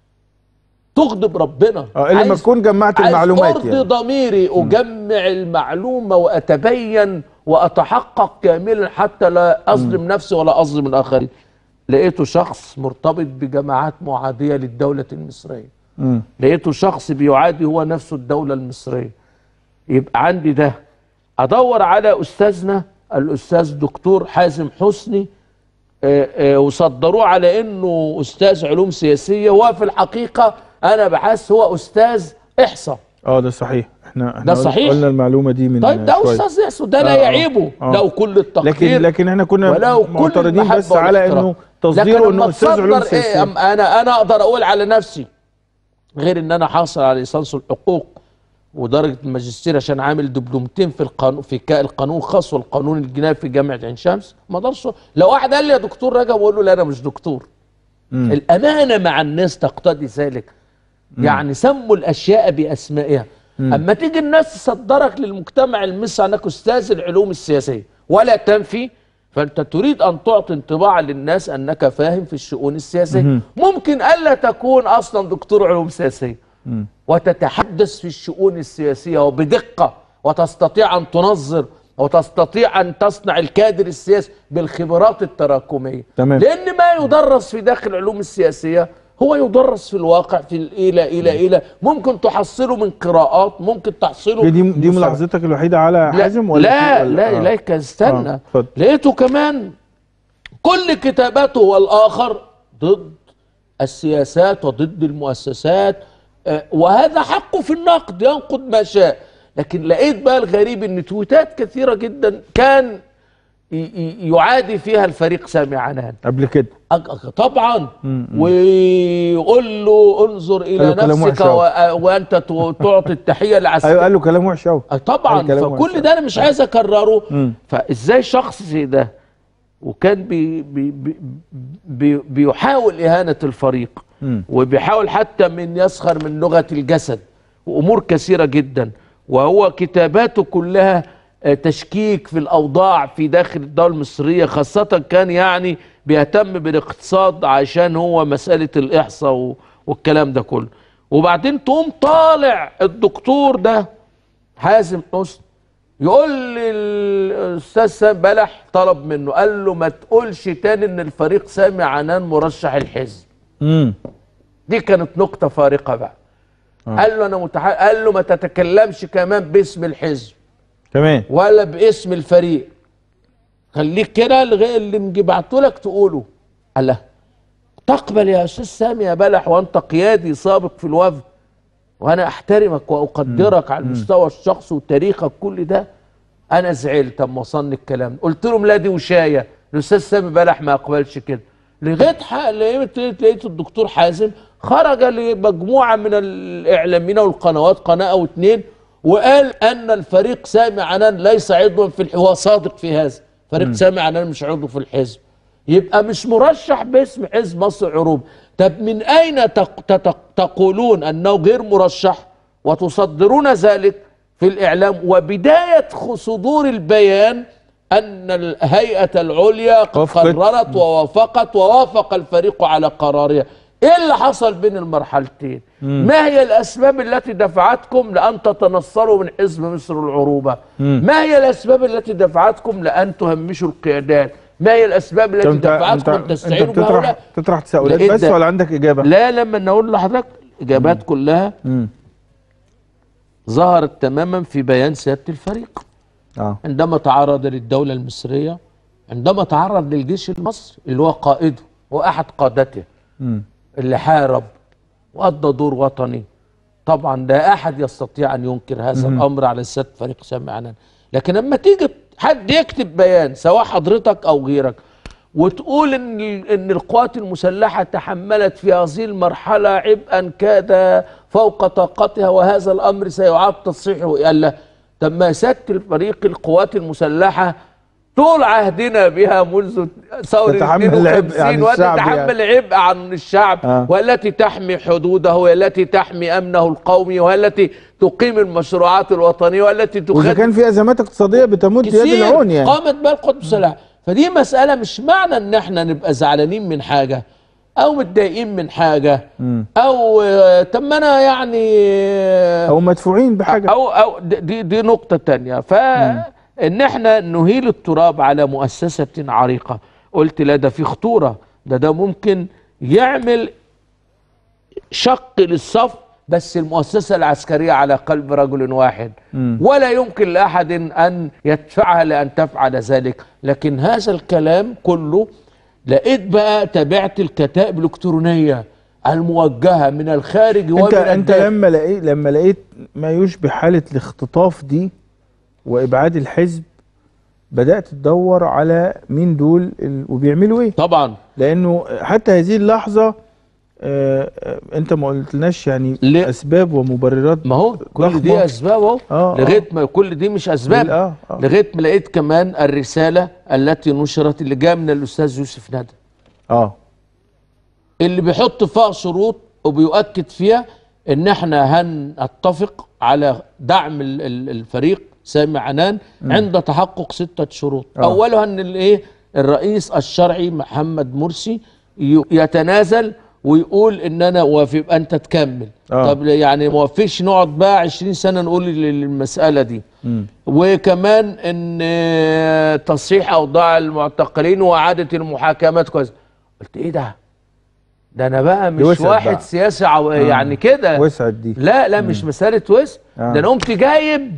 تغضب ربنا اه الا لما عايز- تكون جمعت عايز المعلومات ارضي يعني ضميري اجمع المعلومه واتبين واتحقق كاملا حتى لا اظلم نفسي ولا اظلم الاخرين لقيته شخص مرتبط بجماعات معاديه للدوله المصريه مم. لقيته شخص بيعادي هو نفسه الدوله المصريه يبقى عندي ده ادور على استاذنا الاستاذ دكتور حازم حسني آه، آه، وصدروه على انه استاذ علوم سياسيه وفي الحقيقه انا بحس هو استاذ احصاء اه ده صحيح احنا احنا ده قلنا- صحيح؟ قلنا المعلومه دي من طيب ده شوية. استاذ احصاء ده لا آه، آه، يعيبه آه. لو كل التقدير لكن لكن احنا كنا ولو كل معترضين المحبة بس على والاحترام. انه تصديره لكن انه أما استاذ علوم تصدر ايه سياسيه أم انا انا اقدر اقول على نفسي غير ان انا حاصل على ليسانس الحقوق ودرجه الماجستير عشان عامل دبلومتين في القانون في كا- القانون الخاص والقانون الجنائي في جامعه عين شمس ما اقدرش لو واحد قال لي يا دكتور رجب اقول له لا انا مش دكتور مم. الامانه مع الناس تقتضي ذلك يعني سموا الاشياء باسمائها اما تيجي الناس تصدرك للمجتمع المصري انك استاذ العلوم السياسيه ولا تنفي فانت تريد ان تعطي انطباع للناس انك فاهم في الشؤون السياسيه ممكن الا تكون اصلا دكتور علوم سياسيه مم. وتتحدث في الشؤون السياسيه وبدقه وتستطيع ان تنظر وتستطيع ان تصنع الكادر السياسي بالخبرات التراكميه تمام. لان ما يدرس في داخل العلوم السياسيه هو يدرس في الواقع في الى الى الى ممكن تحصله من قراءات ممكن تحصله دي دي من ملاحظتك الوحيده على لا حازم ولا لا في- ولا- لا آه. إليك استنى آه، اتفضل. لقيته كمان كل كتاباته والآخر ضد السياسات وضد المؤسسات آه، وهذا حقه في النقد ينقد ما شاء لكن لقيت بقى الغريب ان تويتات كثيرة جدا كان ي- ي- يعادي فيها الفريق سامي عنان قبل كده أك- أك- طبعا ويقول له انظر الى قال له كلام نفسك وحش أوي. و- وانت ت- تعطي التحيه العسكريه ايوه قال له كلام وحش قوي آه طبعا قال كلام وحش. فكل ده انا مش عايز اكرره مم. فازاي شخص زي ده وكان بي بي بي بي بيحاول اهانه الفريق مم. وبيحاول حتى من يسخر من لغه الجسد وامور كثيره جدا وهو كتاباته كلها آه، تشكيك في الاوضاع في داخل الدوله المصريه خاصه كان يعني بيهتم بالاقتصاد عشان هو مساله الاحصاء و- والكلام ده كله وبعدين تقوم طالع الدكتور ده حازم حسن يقول لي الاستاذ سام بلح طلب منه قال له ما تقولش تاني ان الفريق سامي عنان مرشح الحزب امم دي كانت نقطه فارقه بقى آه. قال له انا متح... قال له ما تتكلمش كمان باسم الحزب كمان ولا باسم الفريق خليك كده لغايه اللي بعته لك تقوله قال له تقبل يا استاذ سامي يا بلح وانت قيادي سابق في الوفد وانا احترمك واقدرك على المستوى الشخصي وتاريخك كل ده انا زعلت اما وصلني الكلام قلت لهم لا دي وشايه الاستاذ سامي بلح ما يقبلش كده لغايه ح- لقيت لقيت الدكتور حازم خرج لمجموعه من الاعلاميين والقنوات قناه او اتنين وقال ان الفريق سامي عنان ليس عضوا في الحزب هو صادق في هذا فريق سامي عنان مش عضو في الحزب يبقى مش مرشح باسم حزب مصر عروب طب من اين تق تق تقولون انه غير مرشح وتصدرون ذلك في الاعلام وبدايه خ- صدور البيان ان الهيئه العليا قد وافقت. قررت ووافقت ووافق الفريق على قرارها ايه اللي حصل بين المرحلتين ما هي الاسباب التي دفعتكم لان تتنصروا من حزب مصر العروبه ما هي الاسباب التي دفعتكم لان تهمشوا القيادات ما هي الاسباب التي طب انت انت دفعتكم انت تستعينوا بتطرح بهؤلاء تطرح تساؤلات لقيت بس ده. ولا عندك اجابه؟ لا لما نقول لحضرتك الاجابات كلها مم. ظهرت تماما في بيان سياده الفريق اه عندما تعرض للدولة المصرية عندما تعرض للجيش المصري اللي هو قائده وأحد قادته مم. اللي حارب وأدى دور وطني طبعا لا أحد يستطيع أن ينكر هذا الأمر على سيادة فريق سامي عنان لكن لما تيجي حد يكتب بيان سواء حضرتك أو غيرك وتقول ان ان القوات المسلحه تحملت في هذه المرحله عبئا كاد فوق طاقتها وهذا الامر سيعاد تصحيحه الا طب ما سياده الفريق القوات المسلحه طول عهدنا بها منذ ثوره تتحمل العبء عن 52 الشعب وتتحمل عبء عن الشعب آه. والتي تحمي حدوده والتي تحمي امنه القومي والتي تقيم المشروعات الوطنيه والتي واذا تخدم كان في ازمات اقتصاديه بتمد يد كتير العون يعني قامت بها القوات المسلحه فدي مساله مش معنى ان احنا نبقى زعلانين من حاجه او متضايقين من حاجه او آه، طب ما انا يعني آه، او مدفوعين بحاجه او او د- دي دي نقطه تانية فان احنا نهيل التراب على مؤسسه عريقه قلت لا ده في خطوره ده ده ممكن يعمل شق للصف بس المؤسسة العسكرية على قلب رجل واحد ولا يمكن لأحد أن يدفعها لأن تفعل ذلك لكن هذا الكلام كله لقيت بقى تابعت الكتائب الإلكترونية الموجهة من الخارج ومن انت انت الداخل. لما لقيت لما لقيت ما يشبه حاله الاختطاف دي وابعاد الحزب بدات تدور على مين دول ال- وبيعملوا ايه طبعا لانه حتى هذه اللحظه آه، آه، انت ما قلتلناش يعني ليه؟ اسباب ومبررات ما هو كل ضخمة. دي اسباب اهو آه، لغايه ما كل دي مش اسباب آه، آه. لغايه ما لقيت كمان الرساله التي نشرت اللي جايه من الاستاذ يوسف ندى اه اللي بيحط فيها شروط وبيؤكد فيها ان احنا هنتفق على دعم ال- ال- الفريق سامي عنان عند تحقق ستة شروط آه. اولها ان الايه الرئيس الشرعي محمد مرسي ي- يتنازل ويقول ان انا وافق يبقى انت تكمل آه. طب يعني ما وافقش نقعد بقى 20 سنه نقول ال- المساله دي مم. وكمان ان آه، تصحيح اوضاع المعتقلين واعاده المحاكمات كويس قلت ايه ده ده انا بقى مش وسعت واحد بقى. سياسي عو... يعني كده وسعت دي لا لا مش مساله وسع آه. ده انا قمت جايب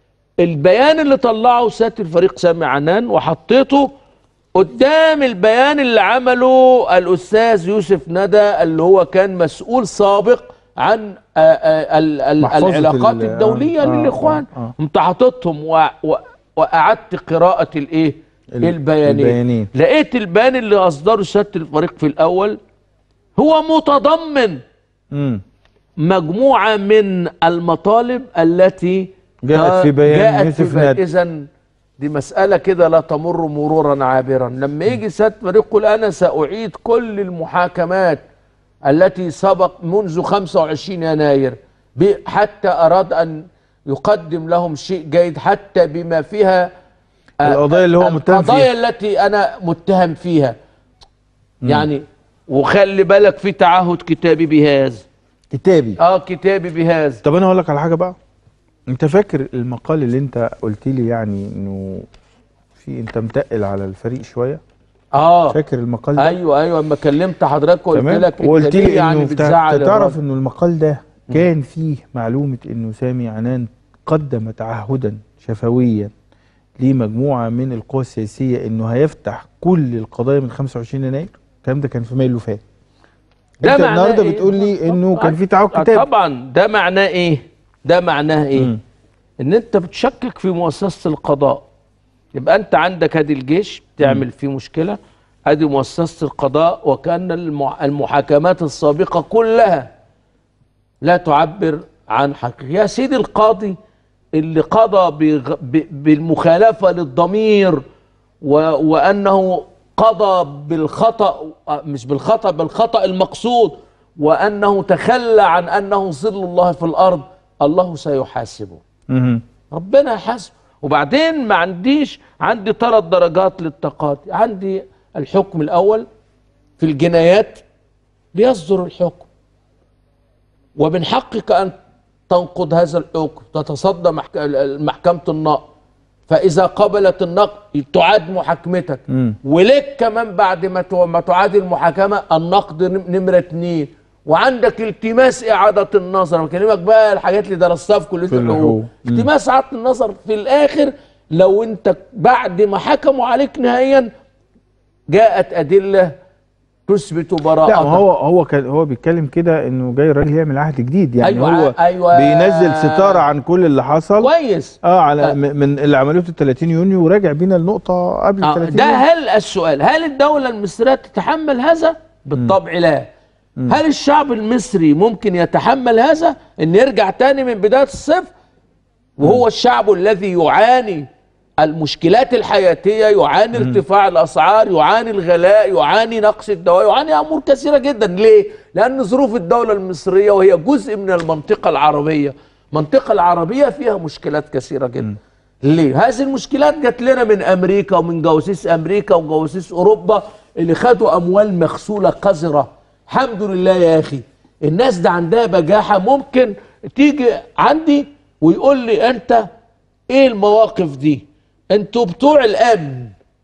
البيان اللي طلعه سياده الفريق سامي عنان وحطيته قدام البيان اللي عمله الاستاذ يوسف ندى اللي هو كان مسؤول سابق عن آه، آه، ال- ال- محفظة العلاقات ال- الدوليه آه، للاخوان آه، آه. قمت حاططهم و... و... واعدت قراءه الايه ال- البيانين البيانين. لقيت البيان اللي اصدره سياده الفريق في الاول هو متضمن مم. مجموعة من المطالب التي جاءت في بيان جاءت يوسف في بيان ندى. إذا دي مسألة كده لا تمر مرورا عابرا لما يجي سيادة فريق يقول أنا سأعيد كل المحاكمات التي سبق منذ 25 يناير ب- حتى أراد أن يقدم لهم شيء جيد حتى بما فيها آه، القضايا اللي هو متهم القضايا فيها. التي أنا متهم فيها يعني وخلي بالك في تعهد كتابي بهذا كتابي اه كتابي بهذا طب انا اقول لك على حاجه بقى انت فاكر المقال اللي انت قلت لي يعني انه في انت متقل على الفريق شويه اه فاكر المقال ده ايوه ايوه اما كلمت حضرتك قلت تمام لك وقلت أنت ليه لي يعني انه بتزعل تعرف الراجل؟ انه المقال ده كان فيه معلومه انه سامي عنان قدم تعهدا شفويا لمجموعه من القوى السياسيه انه هيفتح كل القضايا من 25 يناير الكلام ده كان في مايو اللي فات ده انت معناه النهارده إيه؟ بتقول لي انه كان في آه، تعهد آه، كتابي طبعا ده معناه ايه ده معناه ايه مم. ان انت بتشكك في مؤسسه القضاء يبقى انت عندك ادي الجيش تعمل فيه مشكله ادي مؤسسه القضاء وكان المع- المحاكمات السابقه كلها لا تعبر عن حقيقة يا سيدي القاضي اللي قضى بغ... ب... بالمخالفة للضمير و... وأنه قضى بالخطأ آه، مش بالخطأ بالخطأ المقصود وأنه تخلى عن أنه ظل الله في الأرض الله سيحاسبه مهم. ربنا يحاسبه وبعدين ما عنديش عندي ثلاث درجات للتقاضي عندي الحكم الأول في الجنايات بيصدر الحكم ومن حقك أن تنقض هذا الحكم تتصدى محك... محكمة النقض فإذا قبلت النقد تعاد محاكمتك مم. ولك كمان بعد ما تو- ما تعاد المحاكمة النقد نم- نمرة اتنين وعندك التماس إعادة النظر بكلمك بقى الحاجات اللي درستها في كلية في الحقوق. الحقوق مم. التماس إعادة النظر في الآخر لو أنت بعد ما حكموا عليك نهائيا جاءت أدلة تثبت براءتك لا ما هو هو كان هو بيتكلم كده انه جاي راجل يعمل عهد جديد يعني أيوة، هو أيوة. بينزل ستاره عن كل اللي حصل كويس اه على آه. م- من اللي عملوه 30 يونيو وراجع بينا النقطه قبل آه، 30 ده يونيو هل السؤال هل الدولة المصرية تتحمل هذا؟ بالطبع لا هل الشعب المصري ممكن يتحمل هذا؟ ان يرجع تاني من بداية الصفر؟ وهو الشعب الذي يعاني المشكلات الحياتية يعاني ارتفاع الأسعار يعاني الغلاء يعاني نقص الدواء يعاني أمور كثيرة جدا ليه؟ لأن ظروف الدولة المصرية وهي جزء من المنطقة العربية المنطقة العربية فيها مشكلات كثيرة جدا ليه؟ هذه المشكلات جات لنا من أمريكا ومن جواسيس أمريكا وجواسيس أوروبا اللي خدوا أموال مغسولة قذرة الحمد لله يا أخي الناس ده عندها بجاحة ممكن تيجي عندي ويقول لي أنت إيه المواقف دي؟ أنتوا بتوع الأمن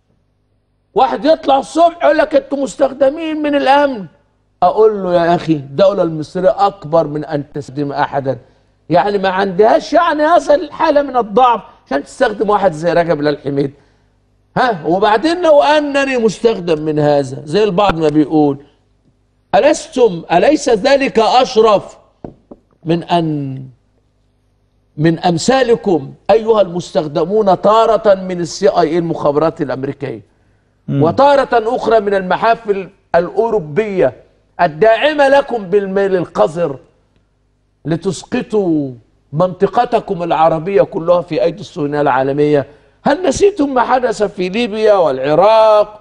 واحد يطلع الصبح يقول لك أنتوا مستخدمين من الأمن أقول له يا أخي الدولة المصرية أكبر من أن تستخدم أحدا يعني ما عندهاش يعني هذا الحالة من الضعف عشان تستخدم واحد زي رجب لال حميد ها وبعدين لو أنني مستخدم من هذا زي البعض ما بيقول ألستم أليس ذلك أشرف من أن من أمثالكم أيها المستخدمون تارة من السي اي المخابرات الأمريكية وتارة أخرى من المحافل الأوروبية الداعمة لكم بالمال القذر لتسقطوا منطقتكم العربية كلها في أيدي الصهيونية العالمية هل نسيتم ما حدث في ليبيا والعراق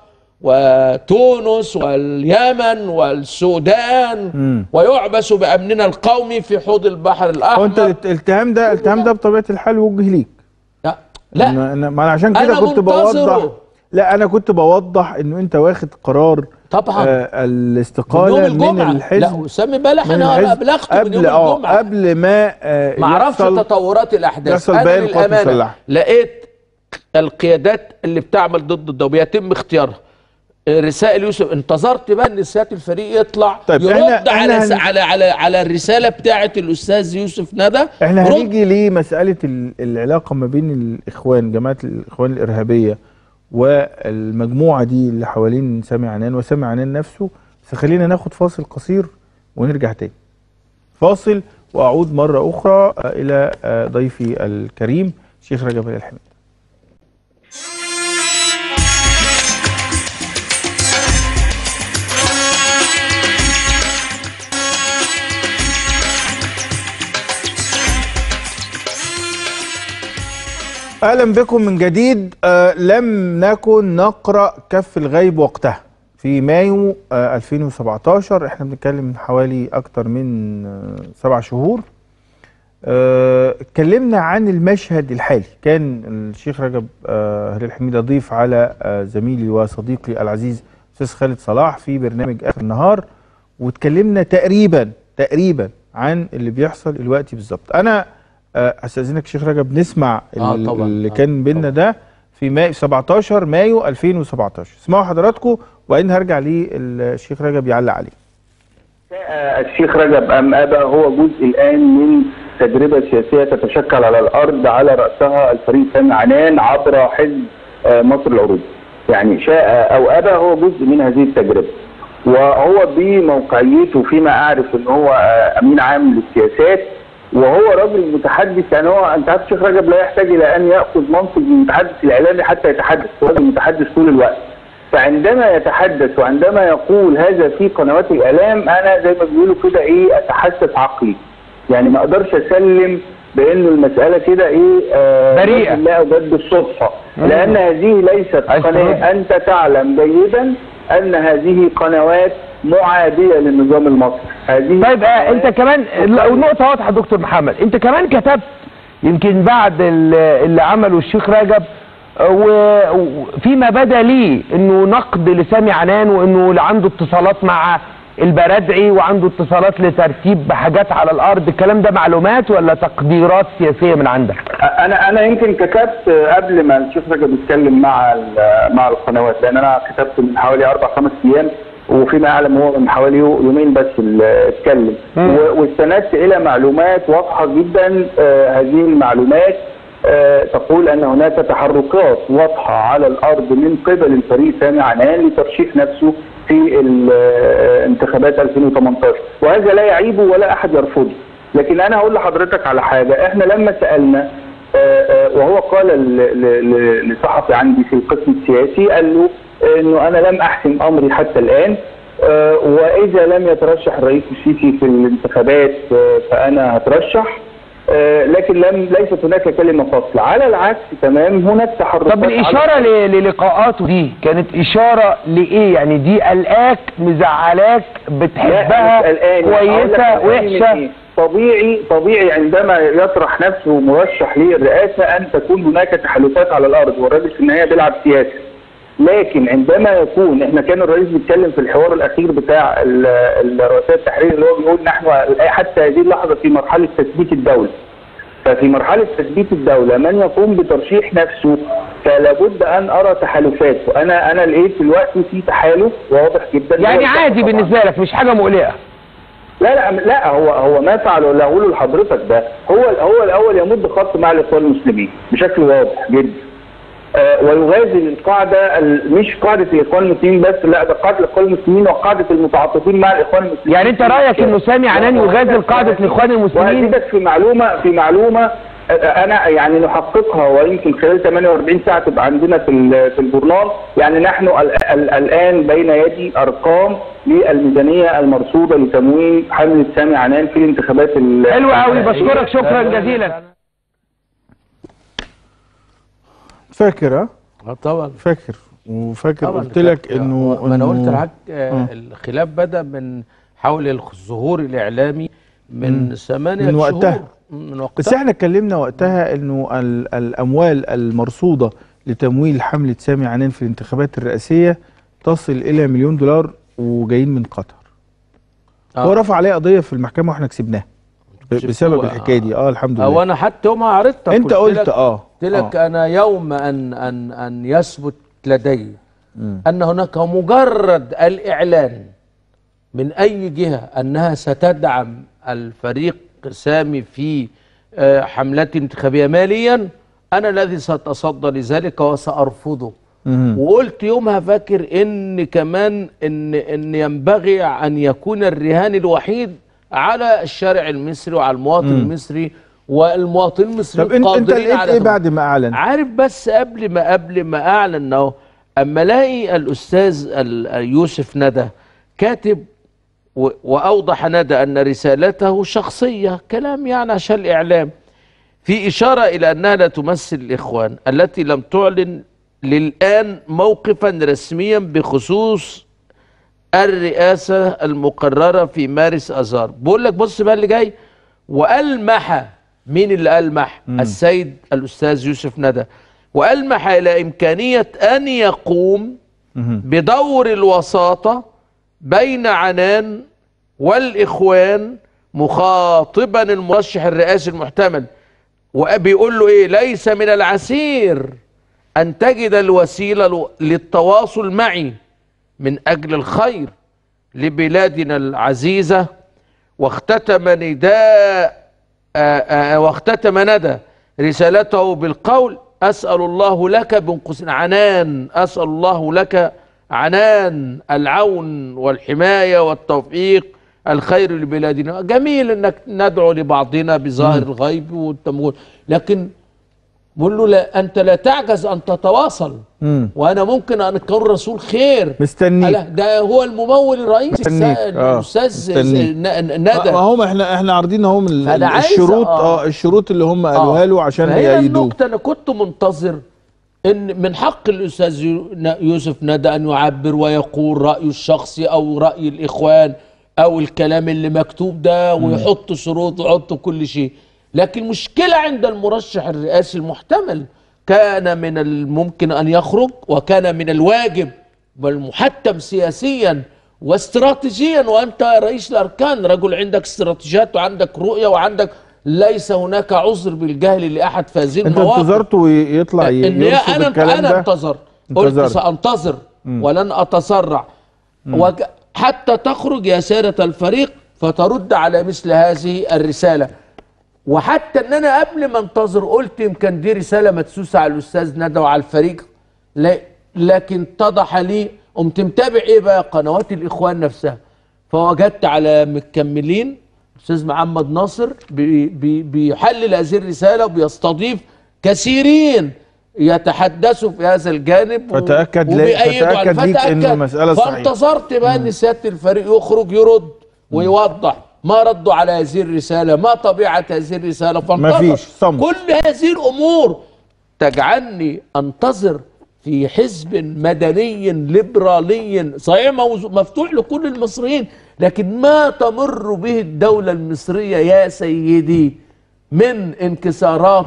وتونس واليمن والسودان مم. ويعبث بأمننا القومي في حوض البحر هو الأحمر انت الات- الاتهام ده الاتهام ده بطبيعه الحال وجه ليك لا, لا. أنا أنا ما أنا عشان كده أنا كنت منتظره. بوضح لا انا كنت بوضح انه انت واخد قرار طبعا آه من الاستقاله يوم من الجمعة الحزب لا سامي بلح من انا الحزب ابلغته من قبل يوم اه الجمعة قبل ما آه ما اعرفش يحصل- تطورات الاحداث يحصل انا بيان القوات للامانه المسلحة. لقيت القيادات اللي بتعمل ضد الدولة بيتم اختيارها رسائل يوسف انتظرت بقى ان سياده الفريق يطلع طيب، يرد إحنا- على إحنا س- هن- على على على الرساله بتاعه الاستاذ يوسف ندى احنا رد. هنيجي لمساله ال- العلاقه ما بين الاخوان جماعه الاخوان الارهابيه والمجموعه دي اللي حوالين سامي عنان وسامي عنان نفسه بس خلينا ناخد فاصل قصير ونرجع تاني فاصل واعود مره اخرى آه، الى آه، ضيفي الكريم شيخ رجب الحميد اهلا بكم من جديد آه لم نكن نقرا كف الغيب وقتها في مايو آه 2017 احنا بنتكلم من حوالي اكتر من آه سبع شهور آه، اتكلمنا عن المشهد الحالي كان الشيخ رجب آه هلال حميده ضيف على آه زميلي وصديقي العزيز استاذ خالد صلاح في برنامج اخر النهار واتكلمنا تقريبا تقريبا عن اللي بيحصل دلوقتي بالظبط انا آه، استاذنك شيخ رجب نسمع آه، ال- طبعاً. اللي آه، كان بينا ده في مايو 17 مايو 2017 اسمعوا حضراتكم وبعدين هرجع للشيخ رجب يعلق عليه الشيخ رجب أم أبا هو جزء الآن من تجربة سياسية تتشكل على الأرض على رأسها الفريق سامي عنان عبر حزب آه، مصر العروبي يعني شاء أو أبى هو جزء من هذه التجربة وهو بموقعيته فيما أعرف أن هو آه، أمين عام للسياسات وهو راجل متحدث يعني هو انت عارف الشيخ رجب لا يحتاج الى ان ياخذ منصب المتحدث الاعلامي حتى يتحدث هو راجل متحدث طول الوقت فعندما يتحدث وعندما يقول هذا في قنوات الاعلام انا زي ما بيقولوا كده ايه اتحسس عقلي يعني ما اقدرش اسلم بانه المساله كده ايه آه بريئة. لا او ضد الصدفه لان هذه ليست عايز ترد؟ قناه انت تعلم جيدا ان هذه قنوات معاديه للنظام المصري هذه طيب آه انت قنوات كمان النقطة واضحة دكتور محمد انت كمان كتبت يمكن بعد ال- اللي عمله الشيخ رجب آه، و- وفيما بدا لي انه نقد لسامي عنان وانه اللي عنده اتصالات مع البرادعي وعنده اتصالات لترتيب حاجات على الارض الكلام ده معلومات ولا تقديرات سياسيه من عندك انا انا يمكن كتبت قبل ما الشيخ رجب يتكلم مع ال- مع القنوات لان انا كتبت من حوالي اربع خمس ايام وفيما اعلم هو من حوالي يومين بس اللي اتكلم مم. و- واستندت الى معلومات واضحه جدا آه، هذه المعلومات آه، تقول ان هناك تحركات واضحه على الارض من قبل الفريق سامي عنان لترشيح نفسه في ال- آه، انتخابات 2018 وهذا لا يعيبه ولا احد يرفضه لكن انا هقول لحضرتك على حاجه احنا لما سالنا آه، آه، وهو قال ل- ل- ل- لصحفي عندي في القسم السياسي قال له انه انا لم احسم امري حتى الان آه، واذا لم يترشح الرئيس السيسي في الانتخابات آه، فانا هترشح آه، لكن لم ليست هناك كلمه فاصله على العكس تمام هناك تحركات طب على- الاشاره ل- للقاءاته دي كانت اشاره لايه يعني دي قلقاك مزعلاك بتحبها لا، مش قلقان. أقول لك كويسه قلقان من وحشه إيه؟ طبيعي طبيعي عندما يطرح نفسه مرشح للرئاسه ان تكون هناك تحالفات على الارض والراجل في النهايه بيلعب سياسه لكن عندما يكون احنا كان الرئيس بيتكلم في الحوار الاخير بتاع ال- ال- رؤساء التحرير اللي هو بيقول نحن حتى هذه اللحظه في مرحله تثبيت الدوله ففي مرحله تثبيت الدوله من يقوم بترشيح نفسه فلا بد ان ارى تحالفات وانا انا لقيت دلوقتي في تحالف واضح جدا يعني هو عادي طبعاً. بالنسبه لك مش حاجه مقلقه لا لا لا هو هو ما فعله اللي هقوله لحضرتك ده هو هو الاول يمد خط مع الاخوان المسلمين بشكل واضح جدا آه ويغازل القاعده ال- مش قاعده الاخوان المسلمين بس لا ده قاعده الاخوان المسلمين وقاعده المتعاطفين مع الاخوان المسلمين يعني انت رايك انه سامي عنان يغازل قاعده الاخوان المسلمين وهزيدك في معلومه في معلومه آه، انا يعني نحققها ويمكن خلال 48 ساعه تبقى عندنا في ال- في الجورنال يعني نحن ال- ال- الان بين يدي ارقام للميزانيه المرصوده لتمويل حمله سامي عنان في الانتخابات ال- حلو قوي بشكرك شكرا جزيلا فاكر ها آه طبعا فاكر وفاكر طبعا قلت لك كانت- انه ما انا إنه- قلت لحضرتك آه آه. الخلاف بدا من حول الظهور الاعلامي من ثمانية من وقتها. شهور من وقتها بس احنا اتكلمنا وقتها انه ال- الاموال المرصوده لتمويل حمله سامي عنان في الانتخابات الرئاسيه تصل الى مليون دولار وجايين من قطر آه. هو رفع عليه قضيه في المحكمه واحنا كسبناها ب- كسبتوها. بسبب الحكايه دي اه الحمد او لله انا حتى يوم عرضتك انت قلت لك اه قلت لك آه. انا يوم ان ان ان يثبت لدي مم. ان هناك مجرد الاعلان من اي جهه انها ستدعم الفريق سامي في آه، حملات انتخابيه ماليا انا الذي ساتصدى لذلك وسارفضه مم. وقلت يومها فاكر ان كمان ان ان ينبغي ان يكون الرهان الوحيد على الشارع المصري وعلى المواطن مم. المصري والمواطن المصري طب انت انت قادرين لقيت على ايه ده. بعد ما اعلن عارف بس قبل ما قبل ما اعلن اهو اما الاقي الاستاذ ال- يوسف ندى كاتب و- واوضح ندى ان رسالته شخصيه كلام يعني عشان الاعلام في اشاره الى انها لا تمثل الاخوان التي لم تعلن للان موقفا رسميا بخصوص الرئاسه المقرره في مارس اذار بقول لك بص بقى اللي جاي والمح مين اللي المح السيد الاستاذ يوسف ندى والمح الى امكانيه ان يقوم مهم. بدور الوساطه بين عنان والاخوان مخاطبا المرشح الرئاسي المحتمل وبيقول له ايه ليس من العسير ان تجد الوسيله لو- للتواصل معي من اجل الخير لبلادنا العزيزه واختتم نداء آه، آه، واختتم ندى رسالته بالقول أسأل الله لك بين قوسين عنان أسأل الله لك عنان العون والحماية والتوفيق الخير لبلادنا جميل انك ندعو لبعضنا بظاهر الغيب والتمويل لكن بقول له لا انت لا تعجز ان تتواصل مم. وانا ممكن ان اكون رسول خير مستنيك لا ده هو الممول الرئيسي مستنيك. الس- آه، الاستاذ مستنيك. ن- ن- ما ندى ما هم احنا احنا عارضين اهم ال- فأنا عايز- الشروط آه. اه الشروط اللي هم قالوها آه. له عشان فهنا يأيدوه النقطة أنا كنت منتظر إن من حق الأستاذ يو- ن- يوسف ندى أن يعبر ويقول رأيه الشخصي أو رأي الإخوان أو الكلام اللي مكتوب ده ويحط شروط ويحط كل شيء لكن مشكلة عند المرشح الرئاسي المحتمل كان من الممكن أن يخرج وكان من الواجب والمحتم سياسيا واستراتيجيا وانت رئيس الاركان رجل عندك استراتيجيات وعندك رؤيه وعندك ليس هناك عذر بالجهل لاحد في هذه انت المواقف انتظرته يطلع ي- ان يرصد انا الكلام انا ده انتظر قلت انتظرت. سانتظر ولن اتسرع وج... حتى تخرج يا سادة الفريق فترد على مثل هذه الرسالة وحتى ان انا قبل ما انتظر قلت يمكن دي رسالة مدسوسة على الاستاذ ندى وعلى الفريق لا لكن اتضح لي قمت متابع ايه بقى قنوات الاخوان نفسها فوجدت على مكملين استاذ محمد ناصر بي بي بيحلل هذه الرسالة وبيستضيف كثيرين يتحدثوا في هذا الجانب و- فتأكد لي- وبيأيدوا على- فتأكد ليك إنه فتأكد. مسألة صحيحة. فانتظرت بقى ان سياده الفريق يخرج يرد ويوضح ما ردوا على هذه الرساله ما طبيعه هذه الرساله فانتظر مفيش، صمت. كل هذه الامور تجعلني انتظر في حزب مدني ليبرالي صحيح موز- مفتوح لكل المصريين لكن ما تمر به الدوله المصريه يا سيدي من انكسارات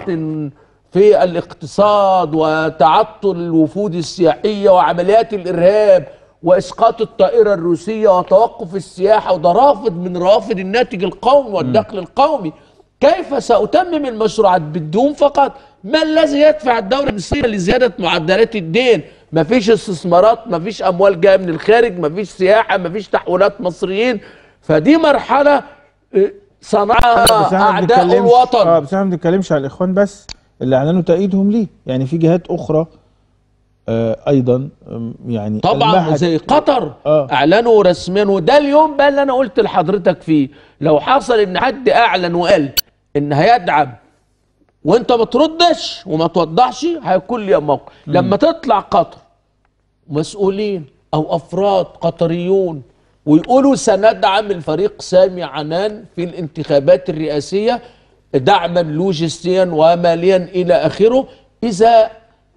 في الاقتصاد وتعطل الوفود السياحية وعمليات الإرهاب وإسقاط الطائرة الروسية وتوقف السياحة وده رافض من روافد الناتج القومي والدخل القومي كيف سأتمم المشروعات بالدون فقط ما الذي يدفع الدولة المصرية لزيادة معدلات الدين مفيش استثمارات مفيش أموال جاية من الخارج مفيش سياحة مفيش تحويلات مصريين فدي مرحلة آه، صنعها بس احنا ما أعداء بنتكلمش- الوطن اه بس احنا ما بنتكلمش على الاخوان بس اللي اعلنوا تأييدهم ليه يعني في جهات اخرى آه ايضا آم، يعني طبعا ألمحت- زي قطر آه. اعلنوا رسميا وده اليوم بقى اللي انا قلت لحضرتك فيه لو حصل ان حد اعلن وقال ان هيدعم وانت ما تردش وما توضحش هيكون لي موقف لما تطلع قطر مسؤولين او افراد قطريون ويقولوا سندعم الفريق سامي عنان في الانتخابات الرئاسيه دعما لوجستيا وماليا الى اخره اذا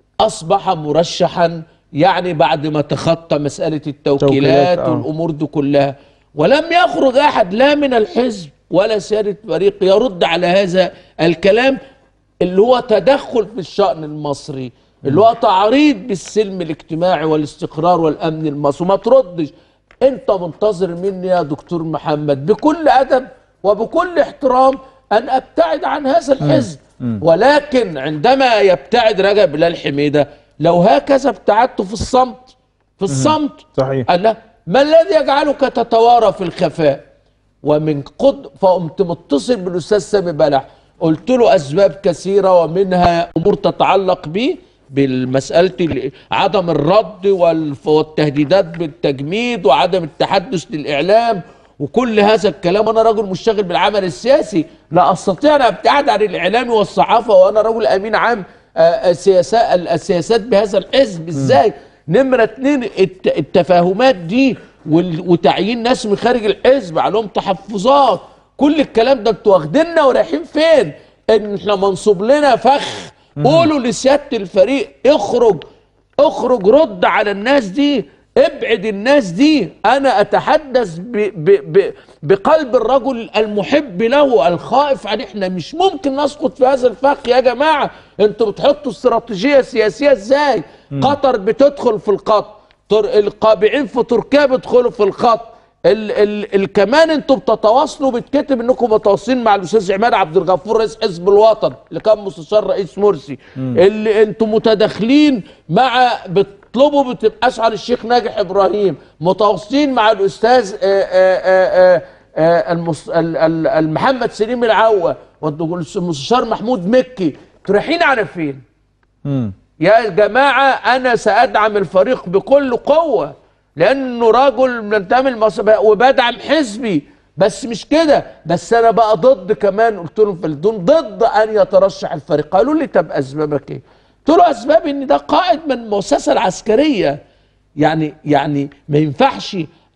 اصبح مرشحا يعني بعد ما تخطى مساله التوكيلات توكيلات، آه. والامور دي كلها ولم يخرج احد لا من الحزب ولا سياده فريق يرد على هذا الكلام اللي هو تدخل في الشأن المصري اللي هو تعريض بالسلم الاجتماعي والاستقرار والأمن المصري وما تردش انت منتظر مني يا دكتور محمد بكل أدب وبكل احترام أن أبتعد عن هذا الحزب ولكن عندما يبتعد رجب بلال حميدة لو هكذا ابتعدت في الصمت في الصمت صحيح. قال له ما الذي يجعلك تتوارى في الخفاء ومن قد فقمت متصل بالاستاذ سامي بلح قلت له اسباب كثيره ومنها امور تتعلق به بالمسألة ال- عدم الرد والف- والتهديدات بالتجميد وعدم التحدث للإعلام وكل هذا الكلام أنا رجل مشتغل بالعمل السياسي لا أستطيع أن أبتعد عن الإعلام والصحافة وأنا رجل أمين عام آه، السياسات السياسات بهذا الحزب إزاي نمرة اتنين الت- التفاهمات دي وال- وتعيين ناس من خارج الحزب عليهم تحفظات كل الكلام ده انتوا واخديننا ورايحين فين ان احنا منصوب لنا فخ قولوا لسياده الفريق اخرج اخرج رد على الناس دي ابعد الناس دي انا اتحدث ب ب ب بقلب الرجل المحب له الخائف عن احنا مش ممكن نسقط في هذا الفخ يا جماعه انتوا بتحطوا استراتيجيه سياسيه ازاي قطر بتدخل في الخط تر- القابعين في تركيا بيدخلوا في الخط ال ال ال كمان انتوا بتتواصلوا بتكتب انكم متواصلين مع الاستاذ عماد عبد الغفور رئيس حزب الوطن اللي كان مستشار رئيس مرسي اللي انتوا متداخلين مع بتطلبوا بت- اشعر الشيخ ناجح ابراهيم متواصلين مع الاستاذ آه، آه، آه، آه، آه، المس- ال- ال- المحمد سليم العوة والمستشار محمود مكي رايحين على فين؟ مم. يا جماعة أنا سأدعم الفريق بكل قوة لأنه رجل منتمي لمصر وبدعم حزبي بس مش كده بس أنا بقى ضد كمان قلت لهم في الدون ضد أن يترشح الفريق قالوا لي طب أسبابك إيه؟ قلت له أسبابي إن ده قائد من المؤسسة العسكرية يعني يعني ما ينفعش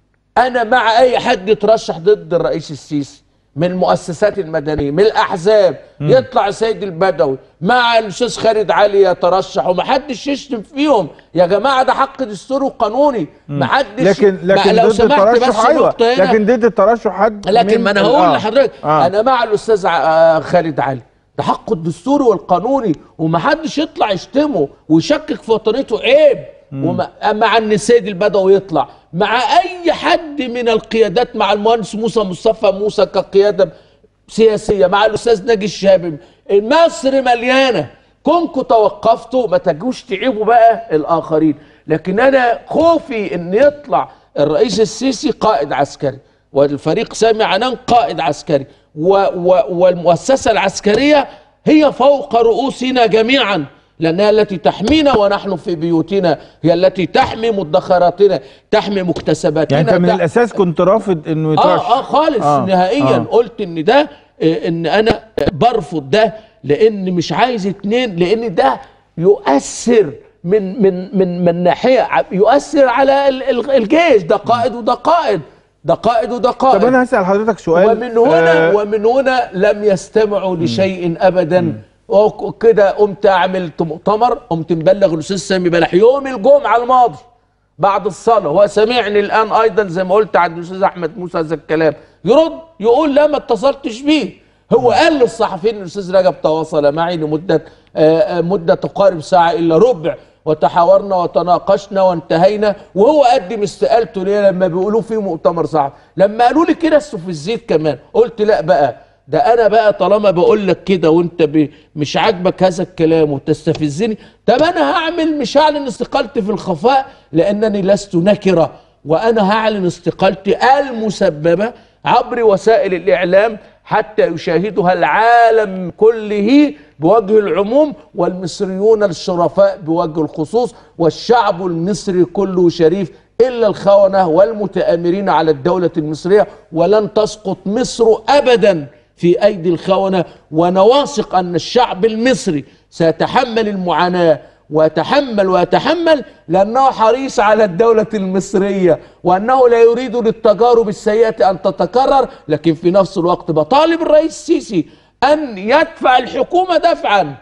انا مع اي حد يترشح ضد الرئيس السيسي من المؤسسات المدنيه من الاحزاب يطلع سيد البدوي مع الاستاذ خالد علي يترشح ومحدش يشتم فيهم يا جماعه ده حق دستوري وقانوني محدش لكن ما- لكن لو ضد سمحت بس الترشح ايوه نقطة هنا. لكن ضد الترشح حد لكن من ما انا ال- هقول آه. لحضرتك آه. انا مع الاستاذ ع- آه، خالد علي ده حقه الدستوري والقانوني ومحدش يطلع يشتمه ويشكك في وطنيته عيب ومع مع ان السيد البدوي يطلع مع اي حد من القيادات مع المهندس موسى مصطفى موسى كقياده سياسيه مع الاستاذ ناجي الشابي مصر مليانه كونكم توقفتوا ما تجوش تعيبوا بقى الاخرين لكن انا خوفي ان يطلع الرئيس السيسي قائد عسكري والفريق سامي عنان قائد عسكري و و والمؤسسه العسكريه هي فوق رؤوسنا جميعا لانها التي تحمينا ونحن في بيوتنا هي التي تحمي مدخراتنا تحمي مكتسباتنا يعني انت من تح- الاساس كنت رافض انه يترشح اه اه خالص آه، آه نهائيا آه. آه قلت ان ده آه ان انا برفض ده لان مش عايز اتنين لان ده يؤثر من من من من ناحيه ع- يؤثر على ال- ال- الجيش ده قائد وده قائد ده قائد وده قائد طب انا هسال حضرتك سؤال ومن هنا آه، ومن هنا لم يستمعوا لشيء ابدا وكده قمت عملت مؤتمر قمت مبلغ الاستاذ سامي بلح يوم الجمعه الماضي بعد الصلاه هو سمعني الان ايضا زي ما قلت عند الاستاذ احمد موسى هذا الكلام يرد يقول لا ما اتصلتش بيه هو قال للصحفيين الاستاذ رجب تواصل معي لمده آه، آه، مده تقارب ساعه الا ربع وتحاورنا وتناقشنا وانتهينا وهو قدم استقالته ليه لما بيقولوا في مؤتمر صحفي لما قالوا لي كده استفزيت كمان قلت لا بقى ده انا بقى طالما بقول لك كده وانت ب... مش عاجبك هذا الكلام وتستفزني طب انا هعمل مش هعلن استقالتي في الخفاء لانني لست نكره وانا هعلن استقالتي المسببه عبر وسائل الاعلام حتى يشاهدها العالم كله بوجه العموم والمصريون الشرفاء بوجه الخصوص والشعب المصري كله شريف الا الخونه والمتآمرين على الدوله المصريه ولن تسقط مصر ابدا في ايدي الخونه وانا واثق ان الشعب المصري سيتحمل المعاناه ويتحمل ويتحمل لانه حريص على الدوله المصريه وانه لا يريد للتجارب السيئه ان تتكرر لكن في نفس الوقت بطالب الرئيس السيسي ان يدفع الحكومه دفعا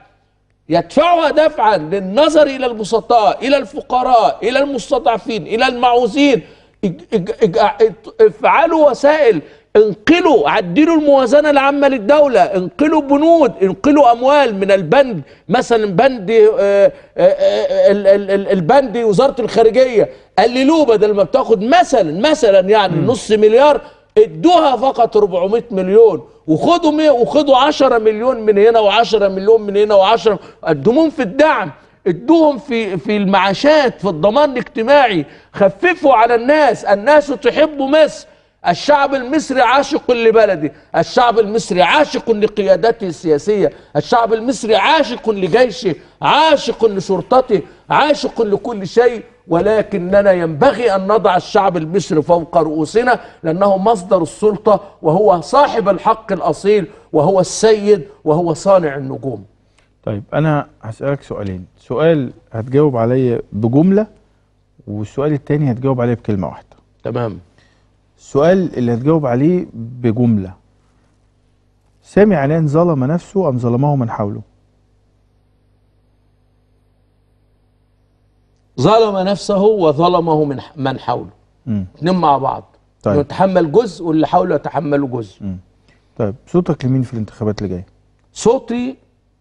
يدفعها دفعا للنظر الى البسطاء الى الفقراء الى المستضعفين الى المعوزين اج- اج- اج- افعلوا وسائل انقلوا عدلوا الموازنه العامه للدوله انقلوا بنود انقلوا اموال من البند مثلا بند آه، آه، آه، ال- ال- ال- البند وزاره الخارجيه قللوه بدل ما بتاخد مثلا مثلا يعني نص مليار ادوها فقط 400 مليون وخدوا مية وخدوا 10 مليون من هنا و10 مليون من هنا و10 قدموهم في الدعم ادوهم في في المعاشات في الضمان الاجتماعي خففوا على الناس الناس تحب مصر الشعب المصري عاشق لبلده الشعب المصري عاشق لقيادته السياسية الشعب المصري عاشق لجيشه عاشق لشرطته عاشق لكل شيء ولكننا ينبغي أن نضع الشعب المصري فوق رؤوسنا لأنه مصدر السلطة وهو صاحب الحق الأصيل وهو السيد وهو صانع النجوم طيب انا هسالك سؤالين سؤال هتجاوب عليا بجمله والسؤال التاني هتجاوب عليه بكلمه واحده تمام السؤال اللي هتجاوب عليه بجمله سامي عنان ظلم نفسه ام ظلمه من حوله ظلم نفسه وظلمه من من حوله مم. اتنين مع بعض طيب. يتحمل جزء واللي حوله يتحمله جزء طيب صوتك لمين في الانتخابات اللي جايه صوتي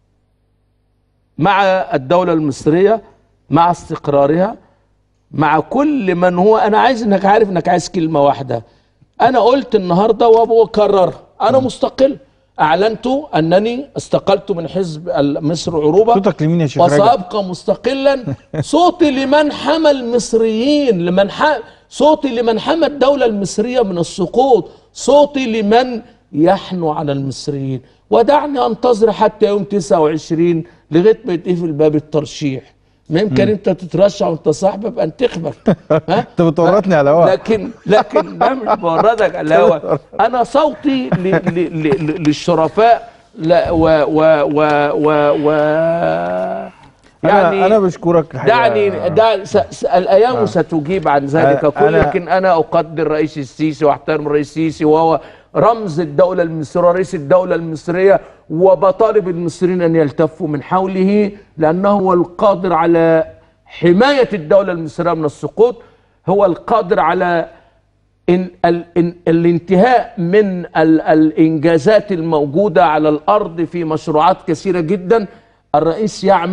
مع الدولة المصرية مع استقرارها مع كل من هو انا عايز انك عارف انك عايز كلمة واحدة انا قلت النهاردة وبكرر انا مستقل اعلنت انني استقلت من حزب مصر عروبة صوتك لمين يا شيخ رجب وسأبقى مستقلا صوتي لمن حمى المصريين لمن ح... صوتي لمن حمى الدولة المصرية من السقوط صوتي لمن يحنو على المصريين ودعني انتظر حتى يوم 29 لغايه ما يتقفل باب الترشيح ما يمكن انت تترشح وانت صاحبي ابقى انتخبك ها انت بتورطني على هوا لكن لكن ده مش بوردك على الهوا انا صوتي ل ل ل ل للشرفاء لا و و و و, و يعني انا بشكرك الحقيقة. دعني دع س س الايام ستجيب عن ذلك أنا- كله أنا- لكن انا اقدر الرئيس السيسي واحترم الرئيس السيسي وهو رمز الدوله المصريه رئيس الدوله المصريه وبطالب المصريين ان يلتفوا من حوله لانه هو القادر على حمايه الدوله المصريه من السقوط هو القادر على إن ال إن الانتهاء من ال الانجازات الموجوده على الارض في مشروعات كثيره جدا الرئيس يعمل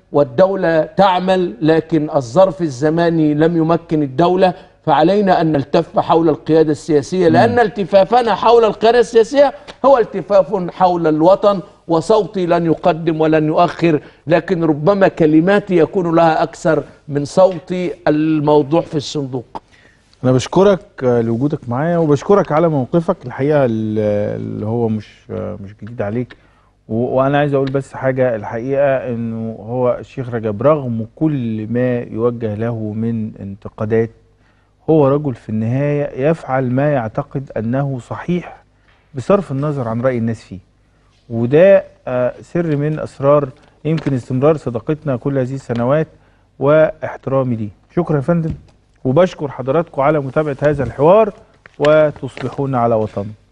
والدولة تعمل لكن الظرف الزماني لم يمكن الدولة فعلينا أن نلتف حول القيادة السياسية لأن التفافنا حول القيادة السياسية هو التفاف حول الوطن وصوتي لن يقدم ولن يؤخر لكن ربما كلماتي يكون لها أكثر من صوتي الموضوع في الصندوق انا بشكرك آه، لوجودك معايا وبشكرك على موقفك الحقيقه ال- اللي هو مش آه، مش جديد عليك و- وانا عايز اقول بس حاجه الحقيقه انه هو الشيخ رجب رغم كل ما يوجه له من انتقادات هو رجل في النهايه يفعل ما يعتقد انه صحيح بصرف النظر عن راي الناس فيه وده آه، سر من اسرار يمكن استمرار صداقتنا كل هذه السنوات واحترامي ليه شكرا يا فندم وبشكر حضراتكم على متابعه هذا الحوار وتصبحون على وطن